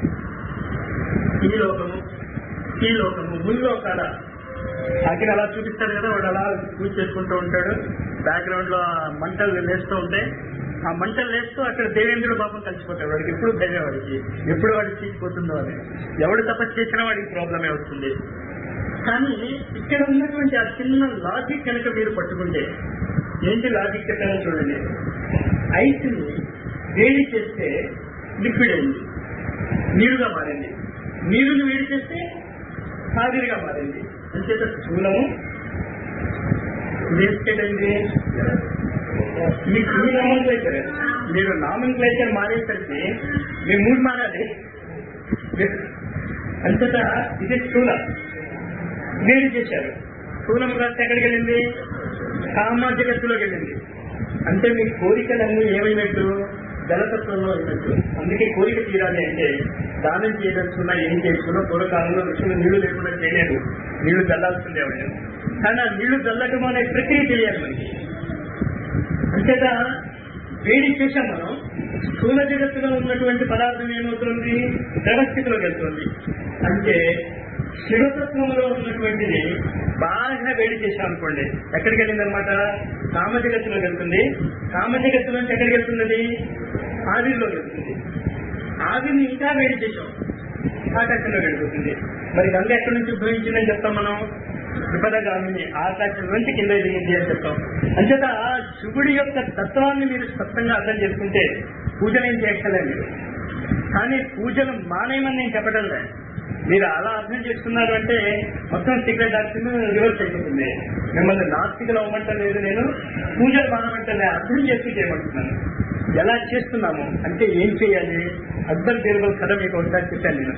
ఈ లోకము ఈ లోకము ముల్లోకాల అగ్ని అలా చూపిస్తాడు కదా వాడు అలా పూజ చేసుకుంటూ ఉంటాడు బ్యాక్గ్రౌండ్ లో ఆ మంటలు లేస్తూ ఉంటాయి ఆ మంటలు లేస్తూ అక్కడ దేవేంద్రుడు పాపం కలిసిపోతాడు వాడికి ఎప్పుడు ధైర్యం వాడికి ఎప్పుడు వాడికి చీకిపోతుందో అని ఎవడు తపస్సు చేసినా వాడికి ప్రాబ్లమే వస్తుంది కానీ ఇక్కడ ఉన్నటువంటి ఆ చిన్న లాజిక్ కనుక మీరు పట్టుకుంటే ఏంటి లాజిక్ చెప్పారో చూడండి ఐస్ ని వేడి చేస్తే లిక్విడ్ అయింది నీరుగా మారింది నీరుని వేడి చేస్తే ఆవిరిగా మారింది అంచేత స్థూలము అయింది మీకు మీ నామన్క్లైచర్ మీరు నామన్క్లైచర్ మారేసరికి మీ మూడు మారాలి అంతటా ఇది స్థూలం వేడి చేశారు స్థూలం కాస్త ఎక్కడికి వెళ్ళింది కామ జగత్తులోకి వెళ్ళింది అంటే మీ కోరికలన్నీ ఏమైనట్టు జలతత్వంలో అయినట్టు అందుకే కోరిక తీరాలి అంటే దానం చేయదలుచుకున్నా ఏం చేసుకున్నా పూర్వకాలంలో ఋషులు నీళ్లు లేకుండా చేయలేదు నీళ్లు చల్లాల్సిందే వాళ్ళు కానీ ఆ నీళ్లు చల్లటం అనే ప్రక్రియ తెలియాలి మనకి అంతేత వేడి చేశాం మనం స్థూల జగత్తులో ఉన్నటువంటి పదార్థం ఏమవుతుంది ద్రవస్థితిలోకి వెళ్తుంది అంటే శివతత్వంలో ఉన్నటువంటిది బాగా వేడి చేశాం అనుకోండి ఎక్కడికి వెళ్ళింది అనమాట కామజగత్తులోకి వెళ్తుంది కామజగత్తు నుంచి ఎక్కడికి వెళ్తుంది ఆవిరిలోకి వెళ్తుంది ఆవిరిని ఇంకా వేడి చేశాం ఆకాశంలో వెళ్ళిపోతుంది మరి గంగ ఎక్కడి నుంచి ఉద్భవించిందని చెప్తాం మనం విపదగామిని ఆకాశం నుంచి కింద దిగింది అని చెప్తాం అంచేత ఆ శివుడి యొక్క తత్వాన్ని మీరు స్పష్టంగా అర్థం చేసుకుంటే పూజలు ఏం చేయక్కర్లేదు మీరు కానీ పూజలు మానేయమని నేను చెప్పడం లేదు మీరు అలా అర్థం చేసుకున్నారు అంటే మొత్తం సీక్రెట్ డాక్టర్ రివర్స్ అయిపోతుంది మిమ్మల్ని నాస్తికలు అవ్వమంటం లేదు నేను పూజలు మానమంటే అర్థం చేసి చేయమంటున్నాను ఎలా చేస్తున్నాము అంటే ఏం చేయాలి అక్బర్ బీర్బల్ కథ మీకు ఒకసారి చెప్పాను నేను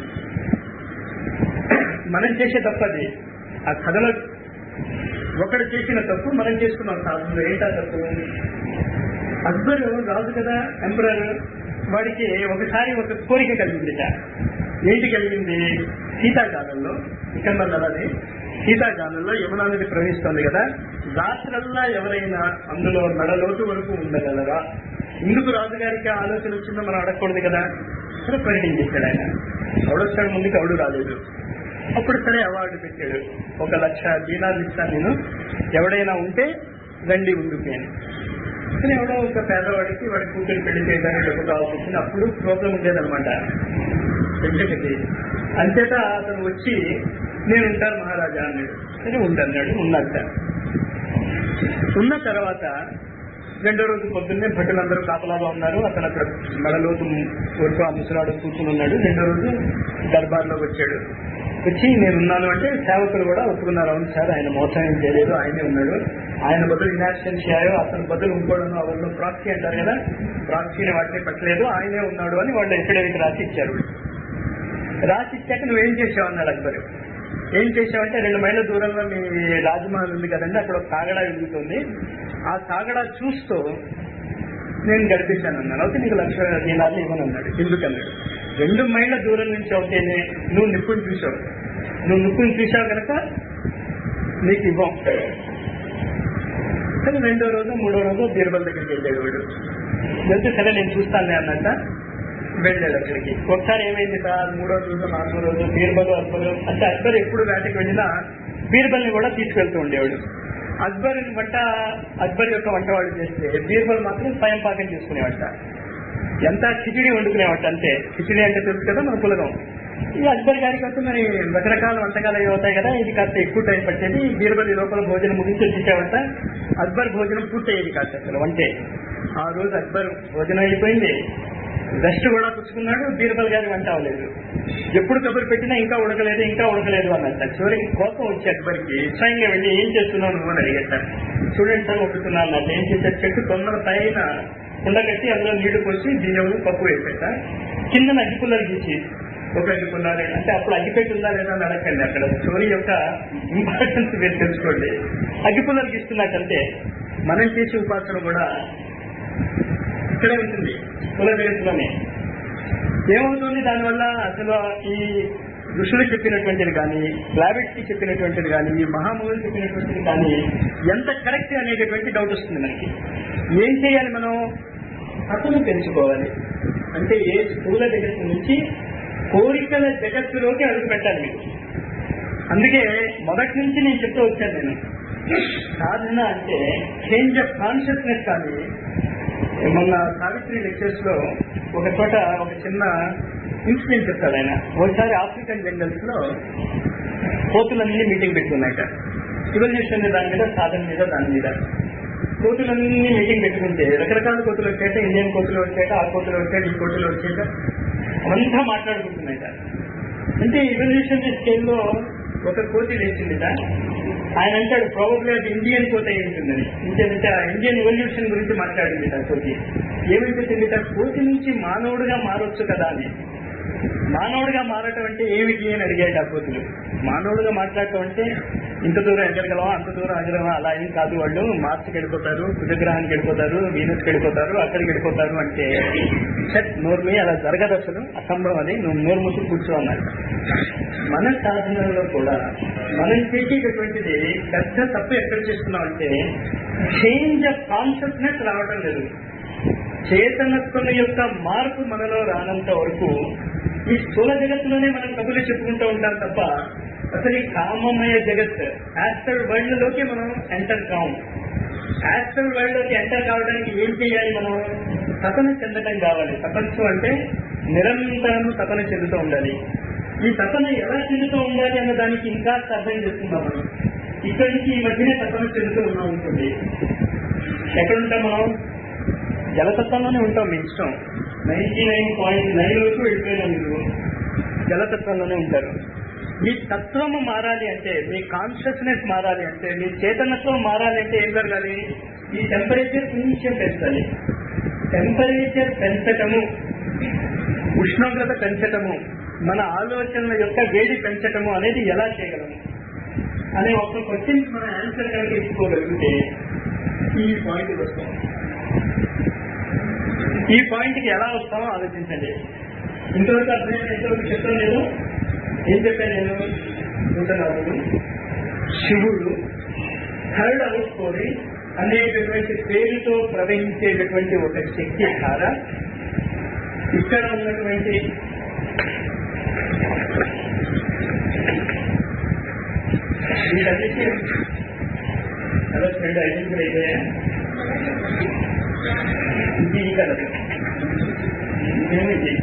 మనం చేసే తప్పది ఆ కథలో ఒకడు చేసిన తప్పు మనం చేసుకున్నాం సాధనలో ఏంటా తప్పు అక్బర్ రాజు కదా ఎంపరర్ వాడికి ఒకసారి ఒక కోరిక కలిగిందిట ఏంటి కలిగింది శీతాకాలంలో ఇక్కడ నది శీతాకాలంలో యమునా నది ప్రవహిస్తోంది కదా రాత్రల్లా ఎవరైనా అందులో నడలోటు వరకు ఉండగలరా ఎందుకు రాజుగారికి ఆ ఆలోచన వచ్చిందో మనం అడగకూడదు కదా సరే ప్రకటించేశాడు ఆయన ఎవడొచ్చాడు ముందుకు ఎవడు రాలేదు అప్పుడు సరే అవార్డు పెట్టాడు ఒక లక్ష దీనాలు ఇస్తాను నేను ఎవడైనా ఉంటే రండి ముందుకి అని కానీ ఎవడో ఒక పేదవాడికి వాడి కూతురు పెళ్లి చేయడానికి డబ్బు కావాల్సి వచ్చింది అప్పుడు ప్రాబ్లం ఉండేదన్నమాట వెంకటకి అంతేత అతను వచ్చి నేను ఉంటాను మహారాజా అన్నాడు సరే ఉండన్నాడు ఉన్నట్ట ఉన్న తర్వాత రెండో రోజు పొద్దున్నే భటులందరూ కాపలాగా ఉన్నారు అతను అక్కడ మెడలోతు వరకు ఆ ముసలాడు కూర్చుని ఉన్నాడు రెండో రోజు దర్బార్లోకి వచ్చాడు వచ్చి నేను ఉన్నాను అంటే సేవకులు కూడా ఒప్పుకున్నారు అవును సార్ ఆయన మోసం ఏం చేయలేదు ఆయనే ఉన్నాడు ఆయన బదులు ఇనాక్షన్ చేయాయో అతని బదులు ఇంకోడను వాళ్ళు ప్రాక్సీ అంటారు కదా ప్రాక్సీని వాటిని పెట్టలేదు ఆయనే ఉన్నాడు అని వాళ్ళు ఎఫిడవిట్ రాసి ఇచ్చారు రాసి ఇచ్చాక నువ్వేం చేసావు అన్నాడు అక్బర్ ఏం చేసావంటే రెండు మైళ్ళ దూరంలో మీ రాజమహల్ ఉంది కదండి అక్కడ ఒక సాగడా వెలుగుతుంది ఆ సాగడా చూస్తూ నేను గడిపించాను అన్నాను అయితే నీకు లక్ష దీనాలు ఇవ్వనన్నాడు ఎందుకన్నాడు రెండు మైళ్ళ దూరం నుంచి అవుతేనే నువ్వు నిప్పుని చూసావు నువ్వు నిప్పుని చూసావు కనుక నీకు ఇవ్వం కానీ రెండో రోజు మూడో రోజు బీర్బల్ దగ్గరికి వెళ్ళాడు వాడు వెళ్తే సరే నేను చూస్తానులే అన్నట్ట వెళ్ళాడు అక్కడికి ఒకసారి ఏమైంది సార్ మూడో రోజు నాలుగో రోజు బీర్బల్ అక్బర్ అంటే అక్బర్ ఎప్పుడు వేటకి వెళ్ళినా బీర్బల్ ని కూడా తీసుకెళ్తూ ఉండేవాడు అక్బర్ వంట అక్బర్ యొక్క వంట వాడు చేస్తే బీర్బల్ మాత్రం స్వయం పాకం చేసుకునేవంట ఎంత కిచిడి వండుకునేవంట అంతే కిచిడి అంటే తెలుసు కదా మన పులగం ఈ అక్బర్ గారికి అయితే మరి రకరకాల వంటకాలు అవి అవుతాయి కదా ఇది కాస్త ఎక్కువ టైం పట్టేది బీర్బల్ ఈ లోపల భోజనం ముగించి వచ్చేసావంట అక్బర్ భోజనం పూర్తయ్యేది కాదు అసలు వంటే ఆ రోజు అక్బర్ భోజనం అయిపోయింది రెస్ట్ కూడా పుచ్చుకున్నాడు బీర్బల్ గారి వంట అవ్వలేదు ఎప్పుడు కబురు పెట్టినా ఇంకా ఉడకలేదు ఇంకా ఉడకలేదు అన్నట్ట చివరికి కోపం వచ్చి అక్బర్కి స్వయంగా వెళ్ళి ఏం చేస్తున్నావు నువ్వు అని అడిగట చూడండి సార్ వండుతున్నా అన్నట్టు ఏం చేశారు చెట్టు తొందర పైన ఉండగట్టి అందులో నీళ్లు పోసి బియ్యం పప్పు వేసేట కింద అగ్గిపుల్లలు గీసి ఒక అగ్గిపుల్లాలు అంటే అప్పుడు అగ్గిపెట్టి ఉందా లేదా అని అడగండి అక్కడ స్టోరీ యొక్క ఇంపార్టెన్స్ మీరు తెలుసుకోండి అగ్గిపుల్లలు గీస్తున్నట్టంటే మనం చేసే ఉపాసన కూడా ఇక్కడే ఉంటుంది కుల జగత్తులోనే ఏమవుతుంది దానివల్ల అసలు ఈ ఋషులు చెప్పినటువంటిది కానీ కి చెప్పినటువంటిది కానీ ఈ మహాములు చెప్పినటువంటిది కానీ ఎంత కరెక్ట్ అనేటటువంటి డౌట్ వస్తుంది మనకి ఏం చేయాలి మనం అతను పెంచుకోవాలి అంటే ఏ స్థూల జగత్తు నుంచి కోరికల జగత్తులోకి అడుగు పెట్టాలి మీకు అందుకే మొదటి నుంచి నేను చెప్తూ వచ్చాను నేను సాధన అంటే చేంజ్ ఆఫ్ కాన్షియస్నెస్ కానీ మొన్న సావిత్రి లెక్చర్స్ లో ఒక చోట ఒక చిన్న ఇన్సిడెంట్ చెప్తాడు ఆయన ఒకసారి ఆఫ్రికన్ జంగల్స్ లో కోతులన్నీ మీటింగ్ పెట్టుకున్నాయట ఇవల్యూషన్ దాని మీద సాధన మీద దాని మీద కోతులన్నీ మీటింగ్ పెట్టుకుంటే రకరకాల కోతులు వచ్చాక ఇండియన్ కోతులు వచ్చాక ఆ కోతులు వచ్చాక ఈ కోతులు వచ్చాక అంతా మాట్లాడుకుంటున్నాయట అంటే ఇవల్యూషన్ స్కేల్లో ఒక కోతి లేచిందిట ఆయన అంటాడు ప్రాబబ్లీ అది ఇండియన్ కోత అయి ఉంటుందని ఇంకేంటంటే ఆ ఇండియన్ ఎవల్యూషన్ గురించి మాట్లాడింది ఆ కోతి ఏమని చెప్పింది కోతి నుంచి మానవుడిగా మారొచ్చు కదా అని మానవుడిగా మారటం అంటే ఏమిటి అని అడిగాడు ఆ కోతులు మానవుడిగా మాట్లాడటం అంటే ఇంత దూరం ఎగరగలవా అంత దూరం ఎగరగలవా అలా ఏం కాదు వాళ్ళు మార్చికి వెళ్ళిపోతారు కుజగ్రహానికి వెళ్ళిపోతారు వీనస్కి వెళ్ళిపోతారు అక్కడికి వెళ్ళిపోతారు అంటే సెట్ నోర్మి అలా జరగదు అసలు అసంభవం అది నువ్వు నోరు మూసి కూర్చో అన్నాడు మన సాధనలో కూడా మనం చేసేటటువంటిది పెద్ద తప్పు ఎక్కడ చేస్తున్నాం అంటే చేంజ్ ఆఫ్ కాన్షియస్నెస్ రావడం లేదు చేతనత్వం యొక్క మార్పు మనలో రానంత వరకు ఈ స్థూల జగత్తులోనే మనం కబుర్లు చెప్పుకుంటూ ఉంటాం తప్ప అసలు ఈ కామమయ జగత్ యాస్ట్రల్ వరల్డ్ లోకి మనం ఎంటర్ కాం యాస్ట్రల్ వరల్డ్ లోకి ఎంటర్ కావడానికి ఏం చేయాలి మనం తపన చెందడం కావాలి తపస్సు అంటే నిరంతరం తపన చెందుతూ ఉండాలి ఈ తపన ఎలా చెందుతూ ఉండాలి అన్న దానికి ఇంకా అర్థం చేసుకుందాం మనం ఇక్కడి నుంచి ఈ మధ్యనే తపన చెందుతూ ఉన్నాం అనుకోండి ఎక్కడ ఉంటాం మనం జలతత్వంలోనే ఉంటాం మీ ఇష్టం నైన్టీ నైన్ పాయింట్ నైన్ వరకు వెళ్ళిపోయినా మీరు జలతత్వంలోనే ఉంటారు మీ తత్వము మారాలి అంటే మీ కాన్షియస్నెస్ మారాలి అంటే మీ చేతనత్వం మారాలి అంటే ఏం జరగాలి ఈ టెంపరేచర్ కొంచెం పెంచాలి టెంపరేచర్ పెంచటము ఉష్ణోగ్రత పెంచటము మన ఆలోచనల యొక్క వేడి పెంచటము అనేది ఎలా చేయగలము అనే ఒక క్వశ్చన్ మనం ఆన్సర్ కనుక ఇచ్చుకోగలిగితే ఈ పాయింట్ వస్తాం ఈ పాయింట్ కి ఎలా వస్తామో ఆలోచించండి ఇంతవరకు అర్థమైంది ఇంతవరకు చెప్తాను నేను ఏం చెప్పాను నేను ఉంటున్నాను శివుడు థర్డ్ అవుట్ కోరి అనేటటువంటి పేరుతో ప్రవహించేటటువంటి ఒక శక్తి ధార ఇక్కడ ఉన్నటువంటి వీటన్నిటి అలా రెండు ఐడెంటిఫై అయిపోయా ఇది ఈ కలర్ ఏమిటి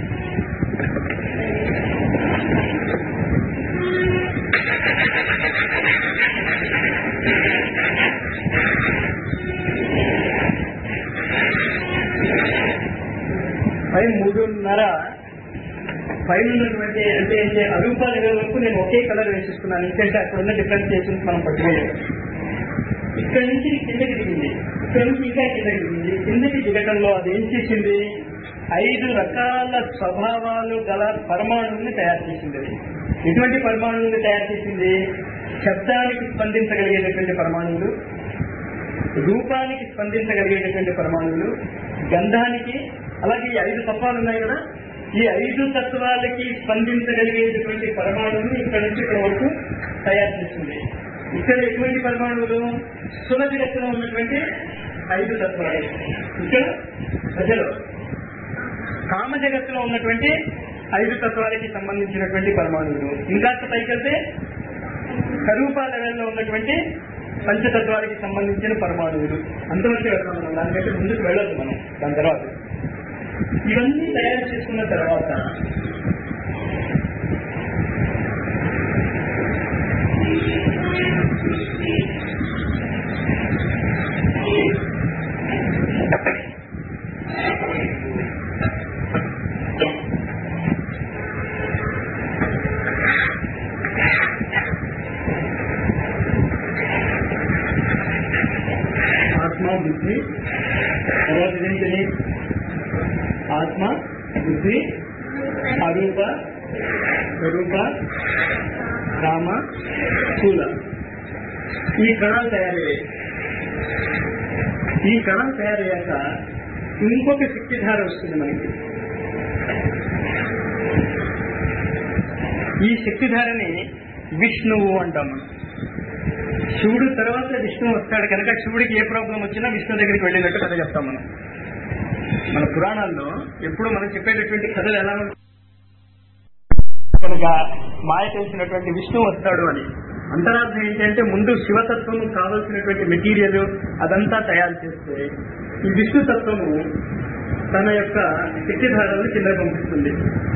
పై మూడున్నర పైన ఉన్నటువంటి అంటే ఏంటి అరూప లెవెల్ వరకు నేను ఒకే కలర్ వేసిస్తున్నాను ఎందుకంటే అక్కడ ఉన్న డిఫరెన్షియేషన్స్ మనం పట్టుకోలేదు ఇక్కడ నుంచి కిందకి దిగింది ఇక్కడ నుంచి ఇంకా కిందకి దిగింది కిందకి దిగటంలో అది ఏం చేసింది ఐదు రకాల స్వభావాలు గల పరమాణువుని తయారు చేసింది అది ఎటువంటి పరమాణువుని తయారు చేసింది శబ్దానికి స్పందించగలిగేటటువంటి పరమాణువులు రూపానికి స్పందించగలిగేటటువంటి పరమాణువులు గంధానికి అలాగే ఈ ఐదు తత్వాలు ఉన్నాయి కదా ఈ ఐదు తత్వాలకి స్పందించగలిగేటటువంటి పరమాణువులు ఇక్కడ నుంచి ఇక్కడ వరకు తయారు చేస్తుంది ఇక్కడ ఎటువంటి పరమాణువులు స్థూల జగత్తులో ఉన్నటువంటి ఐదు తత్వాలు ఇక్కడ ప్రజలు కామ జగత్తులో ఉన్నటువంటి ఐదు తత్వాలకి సంబంధించినటువంటి పరమాణువులు ఇంకా పైకి వెళ్తే స్వరూప లెవెల్లో ఉన్నటువంటి పంచతత్వాలకి సంబంధించిన పరమాణువులు అంతవరకు వెళ్తాం మనం దానికంటే ముందుకు వెళ్ళొద్దు మనం దాని తర్వాత ఇవన్నీ తయారు చేసుకున్న తర్వాత ఆత్మ బుద్ధి తర్వాత ఏంటిది ఆత్మ బుద్ధి అరూప స్వరూప రామ స్థూల ఈ కణాలు తయారయ్యాయి ఈ కణాలు తయారయ్యాక ఇంకొక శక్తిధార వస్తుంది మనకి ఈ శక్తిధారని విష్ణువు అంటాం మనం శివుడు తర్వాత విష్ణు వస్తాడు కనుక శివుడికి ఏ ప్రాబ్లం వచ్చినా విష్ణు దగ్గరికి వెళ్ళినట్టు కథ చెప్తాం మనం మన పురాణాల్లో ఎప్పుడు మనం చెప్పేటటువంటి కథలు ఎలా ఉంటాయి కనుక మాయ తెలిసినటువంటి విష్ణు వస్తాడు అని అంతరార్థం ఏంటంటే ముందు శివతత్వం కావలసినటువంటి మెటీరియల్ అదంతా తయారు చేస్తే ఈ విష్ణుతత్వము తన యొక్క శక్తిధారాలను కింద పంపిస్తుంది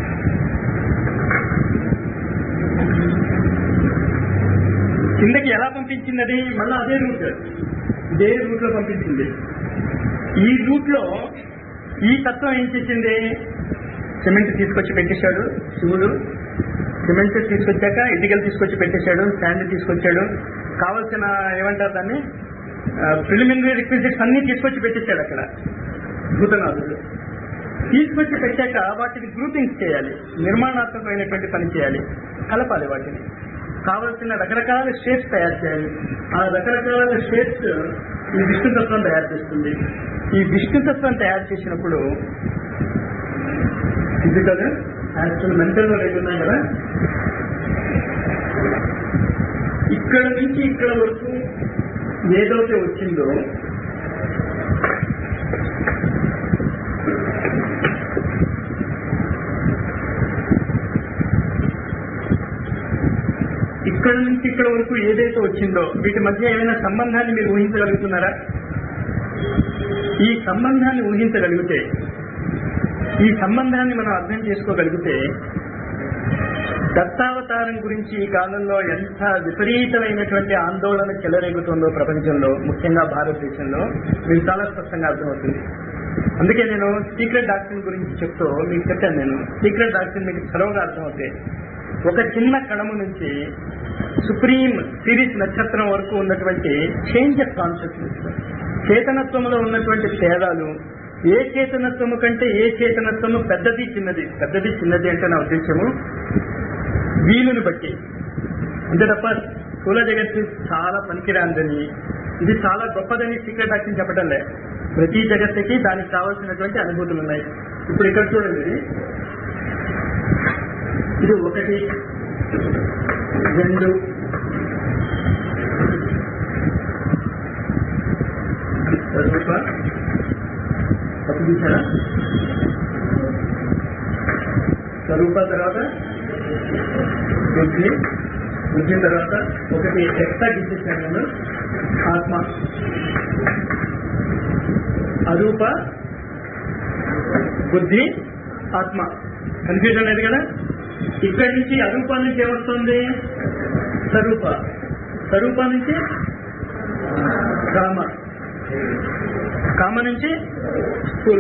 కిందకి ఎలా పంపించింది అది మళ్ళీ అదే రూట్ ఇదే రూట్ లో పంపించింది ఈ రూట్ లో ఈ తత్వం ఏం చేసింది సిమెంట్ తీసుకొచ్చి పెట్టేశాడు శివుడు సిమెంట్ తీసుకొచ్చాక ఇటుకలు తీసుకొచ్చి పెట్టేశాడు శాండ్ తీసుకొచ్చాడు కావలసిన ఏమంటారు దాన్ని ప్రిలిమినరీ రిక్విజిట్స్ అన్ని తీసుకొచ్చి పెట్టేశాడు అక్కడ భూతనాథుడు తీసుకొచ్చి పెట్టాక వాటిని గ్రూపింగ్స్ చేయాలి నిర్మాణాత్మకమైనటువంటి పని చేయాలి కలపాలి వాటిని కావలసిన రకరకాల షేప్స్ తయారు చేయాలి ఆ రకరకాల షేప్స్ ఈ విష్ణుతత్వం తయారు చేస్తుంది ఈ విష్ణుతత్వం తయారు చేసినప్పుడు ఫిజికల్ యాక్చువల్ మెంటల్ రేపు ఉన్నాయి కదా ఇక్కడ నుంచి ఇక్కడ వరకు ఏదైతే వచ్చిందో ఇక్కడ నుంచి ఇక్కడ వరకు ఏదైతే వచ్చిందో వీటి మధ్య ఏమైనా సంబంధాన్ని మీరు ఊహించగలుగుతున్నారా ఈ సంబంధాన్ని ఊహించగలిగితే ఈ సంబంధాన్ని మనం అర్థం చేసుకోగలిగితే దత్తావతారం గురించి ఈ కాలంలో ఎంత విపరీతమైనటువంటి ఆందోళన చెలరేగుతుందో ప్రపంచంలో ముఖ్యంగా భారతదేశంలో మీకు చాలా స్పష్టంగా అర్థమవుతుంది అందుకే నేను సీక్రెట్ డాక్టర్ గురించి చెప్తూ మీకు చెప్పాను నేను సీక్రెట్ డాక్టర్ మీకు చదవగా అర్థమవుతాయి ఒక చిన్న కణము నుంచి సుప్రీం సిరీస్ నక్షత్రం వరకు ఉన్నటువంటి చేంజ్ ఆఫ్ కాన్షియస్నెస్ చేతనత్వంలో ఉన్నటువంటి తేడాలు ఏ చేతనత్వము కంటే ఏ చేతనత్వము పెద్దది చిన్నది పెద్దది చిన్నది అంటే నా ఉద్దేశము వీలుని బట్టి అంతే తప్ప స్థూల జగత్తు చాలా పనికిరాందని ఇది చాలా గొప్పదని సీక్రెట్ డాక్టర్ చెప్పడం లే ప్రతి జగత్తుకి దానికి కావాల్సినటువంటి అనుభూతులు ఉన్నాయి ఇప్పుడు ఇక్కడ చూడండి ఇది ఒకటి రెండు స్వరూప తప్పు తీసారా స్వరూప తర్వాత బుద్ధి బుద్ధి తర్వాత ఒకటి ఎక్స్ట్రా గీసేసాను నేను ఆత్మ అరూప బుద్ధి ఆత్మ కన్ఫ్యూజన్ లేదు కదా ఇక్కడి నుంచి అరూప నుంచి ఏమొస్తుంది స్వరూప స్వరూప నుంచి కామ కామ నుంచి స్థూల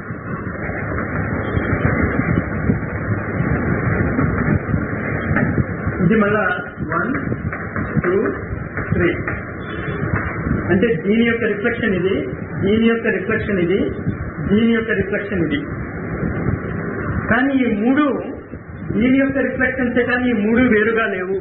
ఇది మళ్ళా వన్ టూ త్రీ అంటే దీని యొక్క రిఫ్లెక్షన్ ఇది దీని యొక్క రిఫ్లెక్షన్ ఇది దీని యొక్క రిఫ్లెక్షన్ ఇది కానీ ఈ మూడు దీని యొక్క రిఫ్లెక్షన్సే కానీ ఈ మూడు వేరుగా లేవు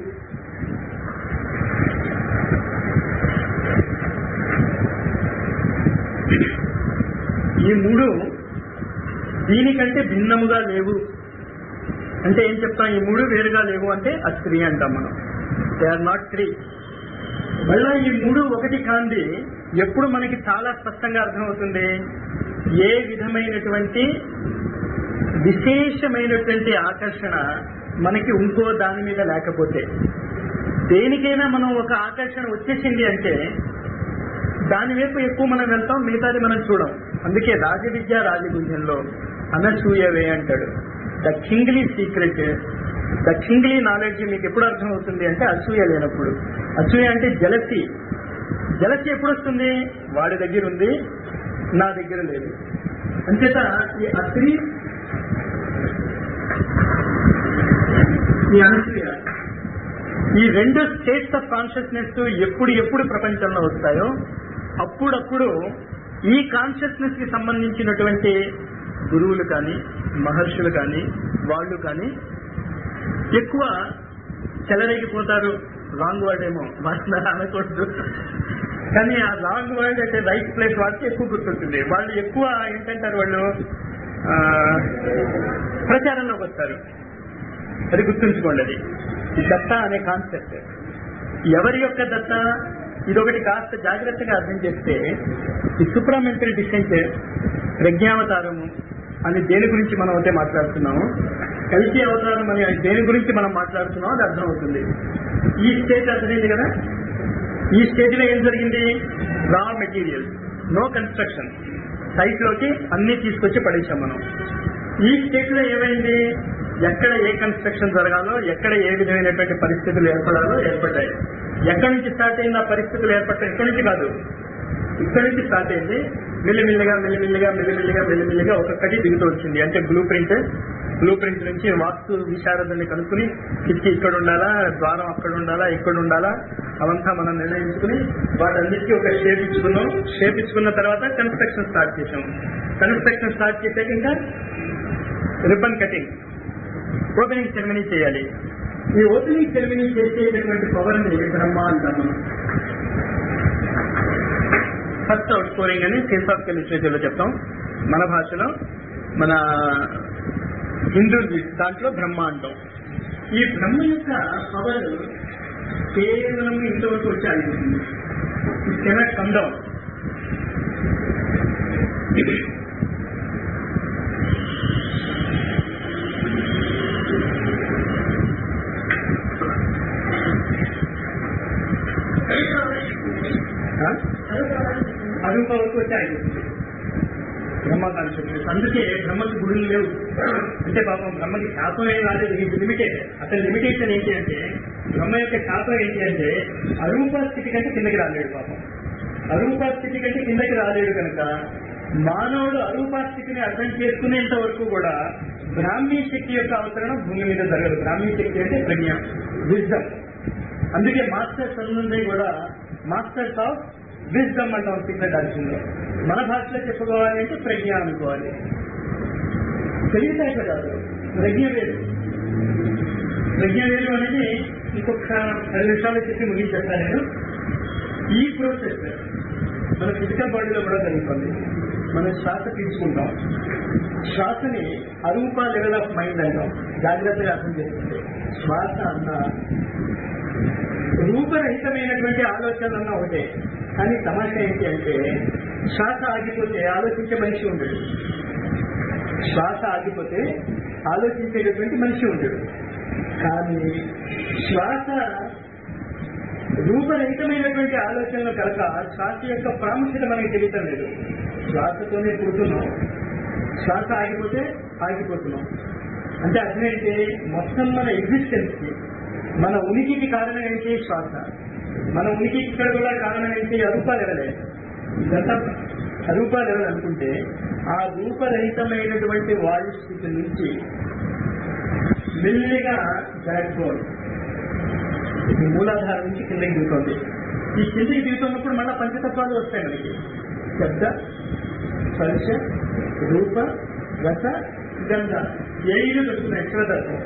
ఈ మూడు దీనికంటే భిన్నముగా లేవు అంటే ఏం చెప్తాం ఈ మూడు వేరుగా లేవు అంటే అది త్రీ అంటాం మనం దే ఆర్ నాట్ త్రీ మళ్ళా ఈ మూడు ఒకటి కాంది ఎప్పుడు మనకి చాలా స్పష్టంగా అర్థమవుతుంది ఏ విధమైనటువంటి విశేషమైనటువంటి ఆకర్షణ మనకి ఇంకో దాని మీద లేకపోతే దేనికైనా మనం ఒక ఆకర్షణ వచ్చేసింది అంటే దాని వైపు ఎక్కువ మనం వెళ్తాం మిగతాది మనం చూడం అందుకే రాజవిద్య రాజగుంజంలో అనసూయవే అంటాడు the kingly secret the kingly knowledge మీకు ఎప్పుడు అర్థం అవుతుంది అంటే అసూయ లేనప్పుడు అసూయ అంటే జలసి జలసి ఎప్పుడు వస్తుంది వాడి దగ్గర ఉంది నా దగ్గర లేదు అంచేత ఈ అత్రి ఈ అనసూయ ఈ రెండు స్టేట్స్ ఆఫ్ కాన్షియస్నెస్ ఎప్పుడు ఎప్పుడు ప్రపంచంలో వస్తాయో అప్పుడప్పుడు ఈ కాన్షియస్నెస్ కి సంబంధించినటువంటి గురువులు కానీ మహర్షులు కానీ వాళ్ళు కానీ ఎక్కువ చెలరేగిపోతారు రాంగ్ వర్డ్ ఏమో వాళ్ళ అనకూడదు కానీ ఆ రాంగ్ వర్డ్ అంటే రైట్ ప్లేస్ వాళ్ళకి ఎక్కువ గుర్తుంటుంది వాళ్ళు ఎక్కువ ఏంటంటారు వాళ్ళు ఆ, ప్రచారంలోకి వస్తారు అది గుర్తుంచుకోండి అది ఈ దత్త అనే కాన్సెప్ట్ ఎవరి యొక్క దత్త ఇదొకటి కాస్త జాగ్రత్తగా అర్థం చేస్తే ఈ సుప్రామెంటల్ డిసెంట్ ప్రజ్ఞావతారము అని దేని గురించి మనం అయితే మాట్లాడుతున్నాము కలిసి అవతారం అని దేని గురించి మనం మాట్లాడుతున్నాం అది అర్థం అవుతుంది ఈ స్టేజ్ అర్థమైంది కదా ఈ స్టేజ్ లో ఏం జరిగింది raw material no construction site లోకి అన్ని తీసుకొచ్చి పడేసాం మనం ఈ స్టేజ్ లో ఏమైంది ఎక్కడ ఏ కన్స్ట్రక్షన్ జరగాలో ఎక్కడ ఏ విధమైనటువంటి పరిస్థితులు ఏర్పడాలో ఏర్పడ్డాయి ఎక్కడి నుంచి స్టార్ట్ అయింది ఆ పరిస్థితులు ఏర్పడటం ఎక్కడి నుంచి కాదు ఇక్కడి నుంచి స్టార్ట్ అయింది మెల్లిమెల్లిగా మెల్లిమెల్లిగా మెల్లిమెల్లిగా మెల్లిమెల్లిగా ఒక్కొక్కటి దిగుతూ వచ్చింది అంటే బ్లూ ప్రింట్ బ్లూ ప్రింట్ నుంచి వాస్తు విశారదని కనుక్కుని కిటికీ ఇక్కడ ఉండాలా ద్వారం అక్కడ ఉండాలా ఇక్కడ ఉండాలా అవంతా మనం నిర్ణయించుకుని వాటన్నిటికీ ఒక షేప్ ఇచ్చుకున్నాం షేప్ ఇచ్చుకున్న తర్వాత కన్స్ట్రక్షన్ స్టార్ట్ చేసాం కన్స్ట్రక్షన్ స్టార్ట్ చేసాక ఇంకా రిబ్బన్ కటింగ్ ఓపెనింగ్ సెరమనీ చేయాలి ఈ ఓపెనింగ్ సెరమనీ చేసేటటువంటి పవర్ ని బ్రహ్మ అంటాం మనం ఫస్ట్ అవుట్ స్కోరింగ్ అని ఫిలసాఫికల్ లిటరేచర్ లో చెప్తాం మన భాషలో మన హిందూ దాంట్లో బ్రహ్మ అంటాం ఈ బ్రహ్మ యొక్క పవర్ కేవలం ఇంతవరకు వచ్చి ఆగిపోతుంది ఇట్ కెనాట్ కమ్ డౌన్ అరూప వరకు వచ్చి ఆగిపోతుంది బ్రహ్మ కాన్షియస్నెస్ అందుకే బ్రహ్మకి గుడులు లేవు అంటే పాపం బ్రహ్మకి శాపం ఏం రాలేదు ఇది లిమిటెడ్ అసలు లిమిటేషన్ ఏంటి అంటే బ్రహ్మ యొక్క శాపం ఏంటి అంటే అరూప స్థితి కంటే కిందకి రాలేడు పాపం అరూప స్థితి కంటే కిందకి రాలేడు కనుక మానవుడు అరూప స్థితిని అర్థం చేసుకునేంత వరకు కూడా బ్రాహ్మీ శక్తి యొక్క అవతరణం భూమి మీద జరగదు బ్రాహ్మీ శక్తి అంటే ప్రజ్ఞ విజ్డమ్ అందుకే మాస్టర్స్ అందరి కూడా మాస్టర్స్ ఆఫ్ విజ్డమ్ అంటాం సీక్రెట్ అర్జున్లో మన భాషలో చెప్పుకోవాలి అంటే ప్రజ్ఞ అనుకోవాలి తెలివితేట కాదు ప్రజ్ఞ వేరు ప్రజ్ఞ వేరు అనేది ఇంకొక పది నిమిషాలు చెప్పి ముగించేస్తాను నేను ఈ ప్రోసెస్ మన ఫిజికల్ బాడీలో కూడా జరుగుతుంది మనం శ్వాస తీసుకుంటాం శ్వాసని అరూప లెవెల్ ఆఫ్ మైండ్ అంటాం జాగ్రత్తగా అర్థం చేసుకుంటే శ్వాస అన్న రూపరహితమైనటువంటి ఆలోచనలు అన్న ఒకటే కానీ తమాషా ఏంటి అంటే శ్వాస ఆగిపోతే ఆలోచించే మనిషి ఉండడు శ్వాస ఆగిపోతే ఆలోచించేటటువంటి మనిషి ఉండడు కానీ శ్వాస రూపరహితమైనటువంటి ఆలోచనలు కనుక శ్వాస యొక్క ప్రాముఖ్యత మనకి తెలియటం లేదు శ్వాసతోనే పుడుతున్నాం శ్వాస ఆగిపోతే ఆగిపోతున్నాం అంటే అర్థం ఏంటి మొత్తం మన ఎగ్జిస్టెన్స్ కి మన ఉనికికి కారణం ఏంటి శ్వాస మన ఉనికికి ఇక్కడ కూడా కారణం ఏంటి అరూప లెవలే ఇదంతా అరూప లెవెల్ అనుకుంటే ఆ రూపరహితమైనటువంటి వాయు స్థితి నుంచి మెల్లిగా బ్యాక్ బోన్ ఈ మూలాధారం నుంచి కిందకి దిగుతుంది ఈ కిందకి దిగుతున్నప్పుడు మళ్ళీ పంచతత్వాలు వస్తాయి మనకి శబ్ద స్పర్శ రూప రస గంధ ఈ ఐదు వస్తున్నాయి అక్షరతత్వం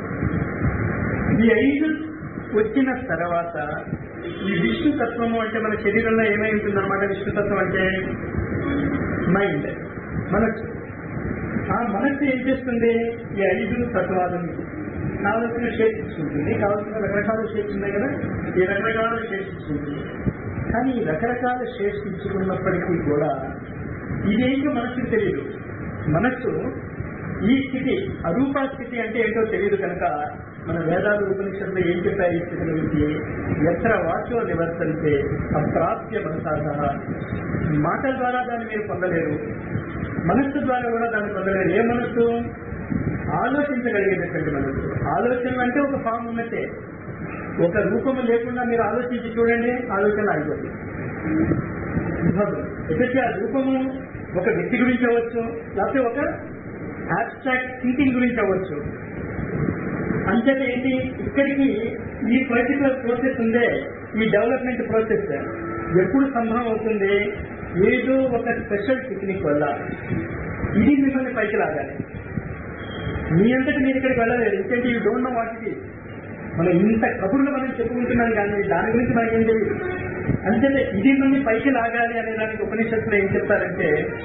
ఈ ఐదు వచ్చిన తర్వాత ఈ విష్ణు తత్వము అంటే మన శరీరంలో ఏమై ఉంటుందన్నమాట విష్ణు తత్వం అంటే మైండ్ మనస్సు ఆ మనస్సు ఏం చేస్తుంది ఈ ఐదు తత్వాలను కావలసిన షేప్ ఇచ్చుకుంటుంది కావలసిన రకరకాల షేప్స్ ఉన్నాయి కదా ఈ రకరకాల షేప్స్ ఇచ్చుకుంటుంది కానీ ఈ రకరకాల షేప్స్ ఇచ్చుకున్నప్పటికీ కూడా ఇదేంటో మనస్సుకు తెలియదు మనస్సు ఈ స్థితి అరూపా స్థితి అంటే ఏంటో తెలియదు కనుక మన వేదాలు ఉపనిషత్తులు ఏం చెప్పాయి ఈ స్థితి గురించి ఎత్ర వాక్యో నివర్తంతే అప్రాప్య మనసా మాటల ద్వారా దాన్ని మీరు పొందలేరు మనస్సు ద్వారా కూడా దాన్ని పొందలేరు ఏ మనస్సు ఆలోచించగలిగేటటువంటి మనస్సు ఆలోచన అంటే ఒక ఫామ్ ఉన్నట్టే ఒక రూపము లేకుండా మీరు ఆలోచించి చూడండి ఆలోచన అయిపోతుంది ఎక్కడికి ఆ రూపము ఒక వ్యక్తి గురించి అవ్వచ్చు లేకపోతే ఒక ఆబ్స్ట్రాక్ట్ థింకింగ్ గురించి అవ్వచ్చు అంతేత ఏంటి ఇక్కడికి ఈ పర్టికులర్ ప్రాసెస్ ఉందే ఈ డెవలప్మెంట్ ప్రాసెస్ ఎప్పుడు సంభవం అవుతుంది ఏదో ఒక స్పెషల్ టెక్నిక్ వల్ల ఇది మిమ్మల్ని పైకి లాగాలి మీ అంతటి మీరు ఇక్కడికి వెళ్ళలేదు ఎందుకంటే you don't know what it మనం ఇంత కబుర్లు మనం చెప్పుకుంటున్నాం కానీ దాని గురించి మనకి ఏం తెలియదు అంతే ఇది నుండి పైకి లాగాలి అనే దానికి ఉపనిషత్తులు ఏం చెప్తారంటే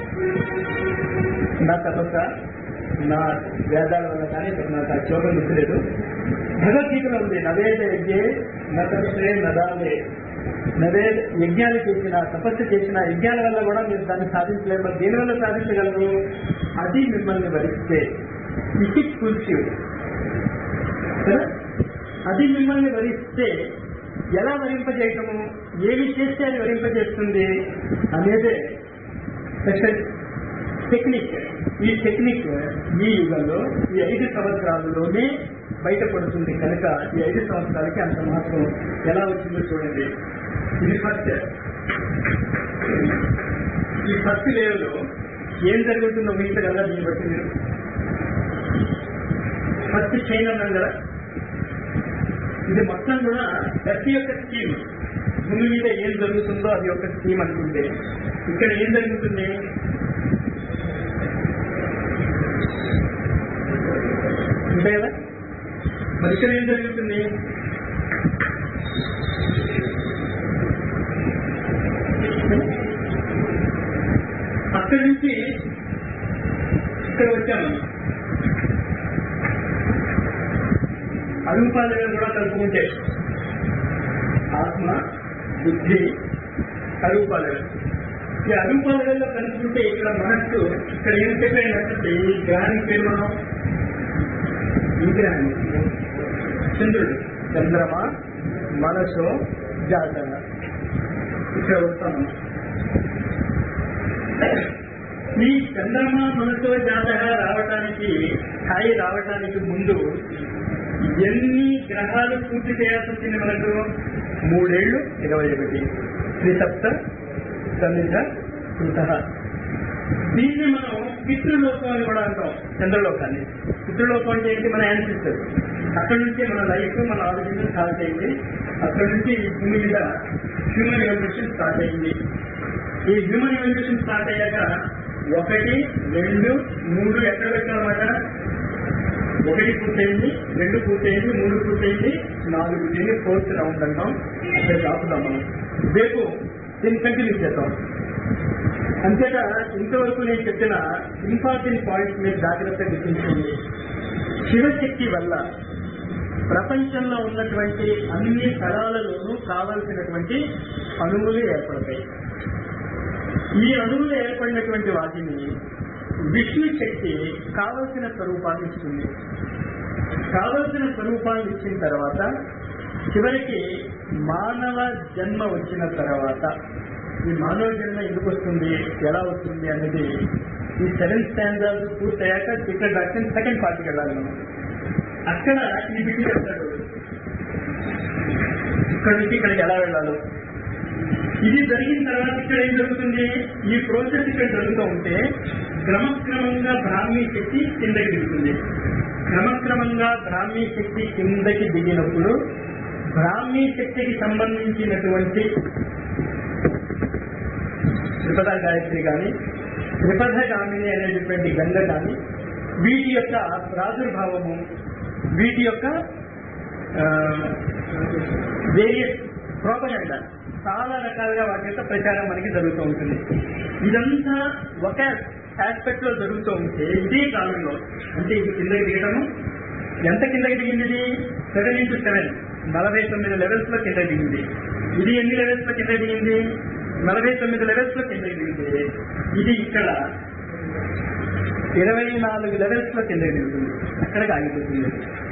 నా తపస్స నా వేదాల వల్ల కానీ నాకు ఆ శ్లోకం గుర్తులేదు భగవద్గీతలో ఉంది నవేద యజ్ఞే నా తపస్సే నదాలే నవే యజ్ఞాలు చేసిన తపస్సు చేసిన యజ్ఞాల వల్ల కూడా మీరు దాన్ని సాధించలేరు మరి దేని వల్ల సాధించగలరు అది మిమ్మల్ని వరిస్తే ఇట్ ఇట్ ఫుల్ఫిల్ అది మిమ్మల్ని వరిస్తే ఎలా వరింపజేయటము ఏమి చేస్తే అది వరింపజేస్తుంది అనేదే స్పెషల్ టెక్నిక్ ఈ టెక్నిక్ ఈ యుగంలో ఈ ఐదు సంవత్సరాలలోనే బయటపడుతుంది కనుక ఈ ఐదు సంవత్సరాలకి అంత మహత్వం ఎలా వచ్చిందో చూడండి ఇది ఫస్ట్ ఈ ఫస్ట్ లేవ్ లో ఏం జరుగుతుందో ఊహించగలరా దీన్ని బట్టి మీరు ఫస్ట్ చైన్ అన్నాం కదా ఇది మొత్తం కూడా ప్రతి ఒక్క స్కీమ్ భూమి మీద ఏం జరుగుతుందో అది ఒక స్కీమ్ అనుకుంటే ఇక్కడ ఏం జరుగుతుంది అంతే కదా మరి ఇక్కడ ఏం జరుగుతుంది అక్కడి నుంచి ఇక్కడ వచ్చాము అరూపాలను కూడా కలుపుకుంటే ఆత్మ బుద్ధి అరూపాలను ఈ అరూపాలలో కలుపుకుంటే ఇక్కడ మనస్సు ఇక్కడ ఏం చెప్పినట్టు ఈ గ్రహానికి పేరు మనం ఈ గ్రహాన్ని చంద్రుడు చంద్రమ మనసు జాతర ఇక్కడ వస్తాము ఈ చంద్రమ మనసు జాతర రావటానికి స్థాయి రావటానికి ముందు ఎన్ని గ్రహాలు పూర్తి చేయాల్సి వచ్చింది మనకు మూడేళ్లు ఇరవై ఒకటి త్రిసప్త సన్నిధ కృత దీన్ని మనం పితృలోకం అని కూడా అంటాం చంద్రలోకాన్ని పితృలోకం అంటే ఏంటి మన యాన్సిస్టర్ అక్కడి నుంచి మన లైఫ్ మన ఆలోచన స్టార్ట్ అయింది అక్కడి నుంచి ఈ భూమి మీద హ్యూమన్ ఎవల్యూషన్ స్టార్ట్ అయింది ఈ హ్యూమన్ ఎవల్యూషన్ స్టార్ట్ అయ్యాక ఒకటి రెండు మూడు ఎక్కడ పెట్టామన్నమాట ఒకటి పూర్తయింది రెండు పూర్తయింది మూడు పూర్తయింది నాలుగు దీన్ని ఫోర్త్ రౌండ్ అంటాం ఇక్కడ ఆపుదాం మనం రేపు దీన్ని కంటిన్యూ చేద్దాం అంతేగా ఇంతవరకు నేను చెప్పిన ఇంపార్టెంట్ పాయింట్స్ మీరు జాగ్రత్తగా గుర్తించండి శివశక్తి వల్ల ప్రపంచంలో ఉన్నటువంటి అన్ని స్థలాలలోనూ కావలసినటువంటి అణువులు ఏర్పడతాయి ఈ అణువులు ఏర్పడినటువంటి వాటిని విష్ణు శక్తి కావలసిన స్వరూపాన్ని ఇస్తుంది కావలసిన స్వరూపాన్ని ఇచ్చిన తర్వాత చివరికి మానవ జన్మ వచ్చిన తర్వాత ఈ మానవ జన్మ ఎందుకు వస్తుంది ఎలా వస్తుంది అనేది ఈ సెవెన్ స్టాండర్డ్ పూర్తయ్యాక సీక్రెట్ డాక్టర్ సెకండ్ పార్టీకి వెళ్ళాలి మనం అక్కడ ఈ బిడ్డ చెప్తాడు ఇక్కడ నుంచి ఇక్కడికి ఎలా వెళ్ళాలో ఇది జరిగిన తర్వాత ఇక్కడ ఏం జరుగుతుంది ఈ ప్రాసెస్ ఇక్కడ జరుగుతూ ఉంటే క్రమక్రమంగా బ్రాహ్మీ శక్తి కిందకి దిగుతుంది క్రమక్రమంగా బ్రాహ్మీ శక్తి కిందకి దిగినప్పుడు బ్రాహ్మీ శక్తికి సంబంధించినటువంటి త్రిపద గాయత్రి కానీ త్రిపద గామిని అనేటటువంటి గంగ కానీ వీటి యొక్క ప్రాదుర్భావము వీటి యొక్క వేరియస్ ప్రోపగండా చాలా రకాలుగా వాటి యొక్క ప్రచారం మనకి జరుగుతూ ఉంటుంది ఇదంతా ఒక ఆస్పెక్ట్ లో జరుగుతూ ఉంటే ఇదే కాలంలో అంటే ఇది కిందకి దిగడము ఎంత కిందకి దిగింది ఇది సెవెన్ ఇంటూ సెవెన్ నలభై తొమ్మిది లెవెల్స్ లో కిందకి దిగింది ఇది ఎన్ని లెవెల్స్ లో కిందకి దిగింది నలభై తొమ్మిది లెవెల్స్ లో కిందకి దిగింది ఇది ఇక్కడ ఇరవై నాలుగు లెవెల్స్ లో కిందకి దిగుతుంది అక్కడికి ఆగిపోతుంది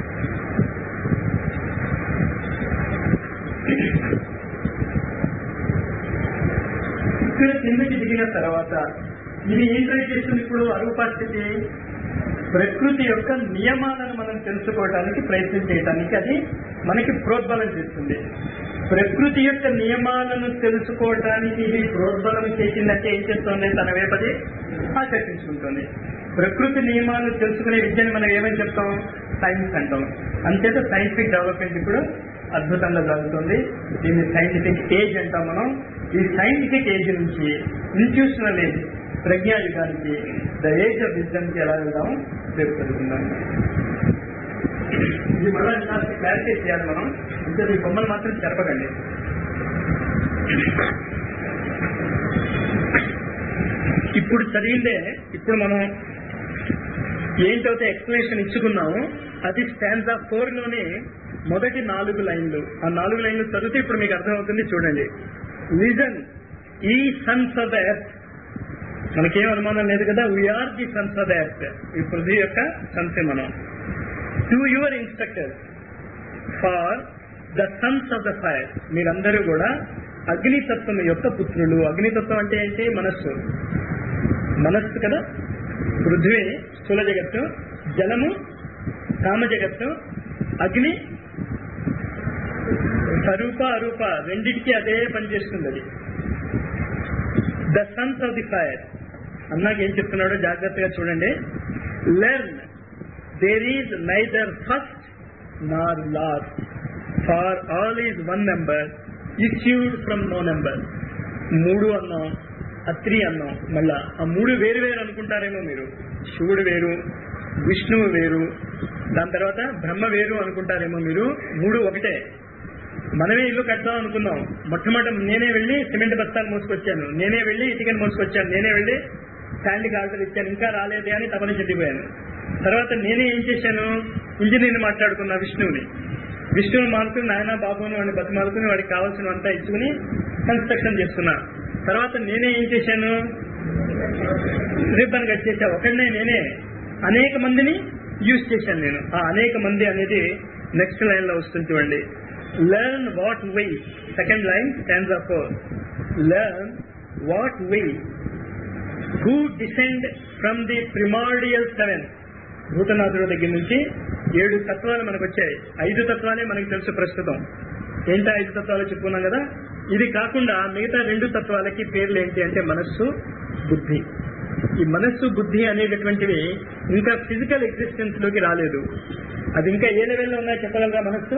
ఇక్కడ కిందకి దిగిన తర్వాత ఇది ఏం ట్రై చేస్తుంది ఇప్పుడు అరూపాస్థితి ప్రకృతి యొక్క నియమాలను మనం తెలుసుకోవడానికి ప్రయత్నం చేయడానికి అది మనకి ప్రోద్బలం చేస్తుంది ప్రకృతి యొక్క నియమాలను తెలుసుకోవడానికి ఇది ప్రోద్బలం చేసిందంటే ఏం చేస్తుంది తన వేపది ఆకర్షించుకుంటుంది ప్రకృతి నియమాలు తెలుసుకునే విద్యని మనం ఏమని చెప్తాం సైన్స్ అంటాం అంతేత సైంటిఫిక్ డెవలప్మెంట్ ఇప్పుడు అద్భుతంగా జరుగుతుంది దీన్ని సైంటిఫిక్ ఏజ్ అంటాం మనం ఈ సైంటిఫిక్ ఏజ్ నుంచి ఇన్స్టిట్యూషనల్ ఏజ్ ప్రజ్ఞాయుగానికి ద ఏజ్ ఆఫ్ విజ్డమ్ కి ఎలా వెళ్దాం రేపు తెలుసుకుందాం ఇది మళ్ళీ కాస్త క్లారిఫై చేయాలి మనం ఇంకా ఈ బొమ్మలు మాత్రం చెప్పకండి ఇప్పుడు చదివిందే ఇప్పుడు మనం ఏంటైతే ఎక్స్ప్లెనేషన్ ఇచ్చుకున్నాము అది స్టాండ్ ఆఫ్ ఫోర్ లోనే మొదటి నాలుగు లైన్లు ఆ నాలుగు లైన్లు చదివితే ఇప్పుడు మీకు అర్థమవుతుంది చూడండి రీజన్ ఈ సన్స్ ఆఫ్ ద ఎర్త్ మనకేం అనుమానం లేదు కదా we're the sons of the earth ఈ పృథ్వీ యొక్క సన్సే మనం to your instructors for the sons of the fire మీరందరూ కూడా అగ్నితత్వం యొక్క పుత్రులు అగ్నితత్వం అంటే ఏంటి మనస్సు మనస్సు కదా పృథ్వీ స్థూల జగత్తు జలము కామ జగత్తు అగ్ని స్వరూప అరూప రెండింటికి అదే పనిచేస్తుంది అది the sons of the fire అన్నాక ఏం చెప్తున్నాడో జాగ్రత్తగా చూడండి learn there is neither first nor last for all is one number issued from no number మూడు అన్నాం అత్రి అన్నాం మళ్ళా ఆ మూడు వేరు వేరు అనుకుంటారేమో మీరు శివుడు వేరు విష్ణువు వేరు దాని తర్వాత బ్రహ్మ వేరు అనుకుంటారేమో మీరు మూడు ఒకటే మనమే ఇల్లు కడతాం అనుకున్నాం మొట్టమొదటి నేనే వెళ్ళి సిమెంట్ బస్తాలు మోసుకొచ్చాను నేనే వెళ్ళి ఇటుకని మోసుకొచ్చాను నేనే వెళ్ళి శాండ్కి ఆర్డర్ ఇచ్చాను ఇంకా రాలేదే అని తమని చెందిపోయాను తర్వాత నేనే ఏం చేశాను ఇంజనీర్ని మాట్లాడుకున్నా విష్ణువుని విష్ణువుని మానుకుని నాయన బాబును వాడిని బతిమాలుకుని వాడికి కావాల్సినంతా ఇచ్చుకుని కన్స్ట్రక్షన్ చేస్తున్నా తర్వాత నేనే ఏం చేశాను రిబ్బన్ కట్ చేశా ఒకడినే నేనే అనేక మందిని యూజ్ చేశాను నేను ఆ అనేక మంది అనేది నెక్స్ట్ లైన్ లో వస్తుంది చూడండి learn what we second line stands of four learn what we who descend from the primordial seven భూతనాథుడు దగ్గర నుంచి ఏడు తత్వాలు మనకు వచ్చాయి ఐదు తత్వాలే మనకు తెలుసు ప్రస్తుతం ఏంటో ఐదు తత్వాలు చెప్పుకున్నాం కదా ఇది కాకుండా మిగతా రెండు తత్వాలకి పేర్లు ఏంటి అంటే మనస్సు బుద్ధి ఈ మనస్సు బుద్ధి అనేటటువంటివి ఇంకా ఫిజికల్ ఎగ్జిస్టెన్స్ లోకి రాలేదు అది ఇంకా ఏ లెవెల్లో ఉన్నాయో చెప్పగలరా మనస్సు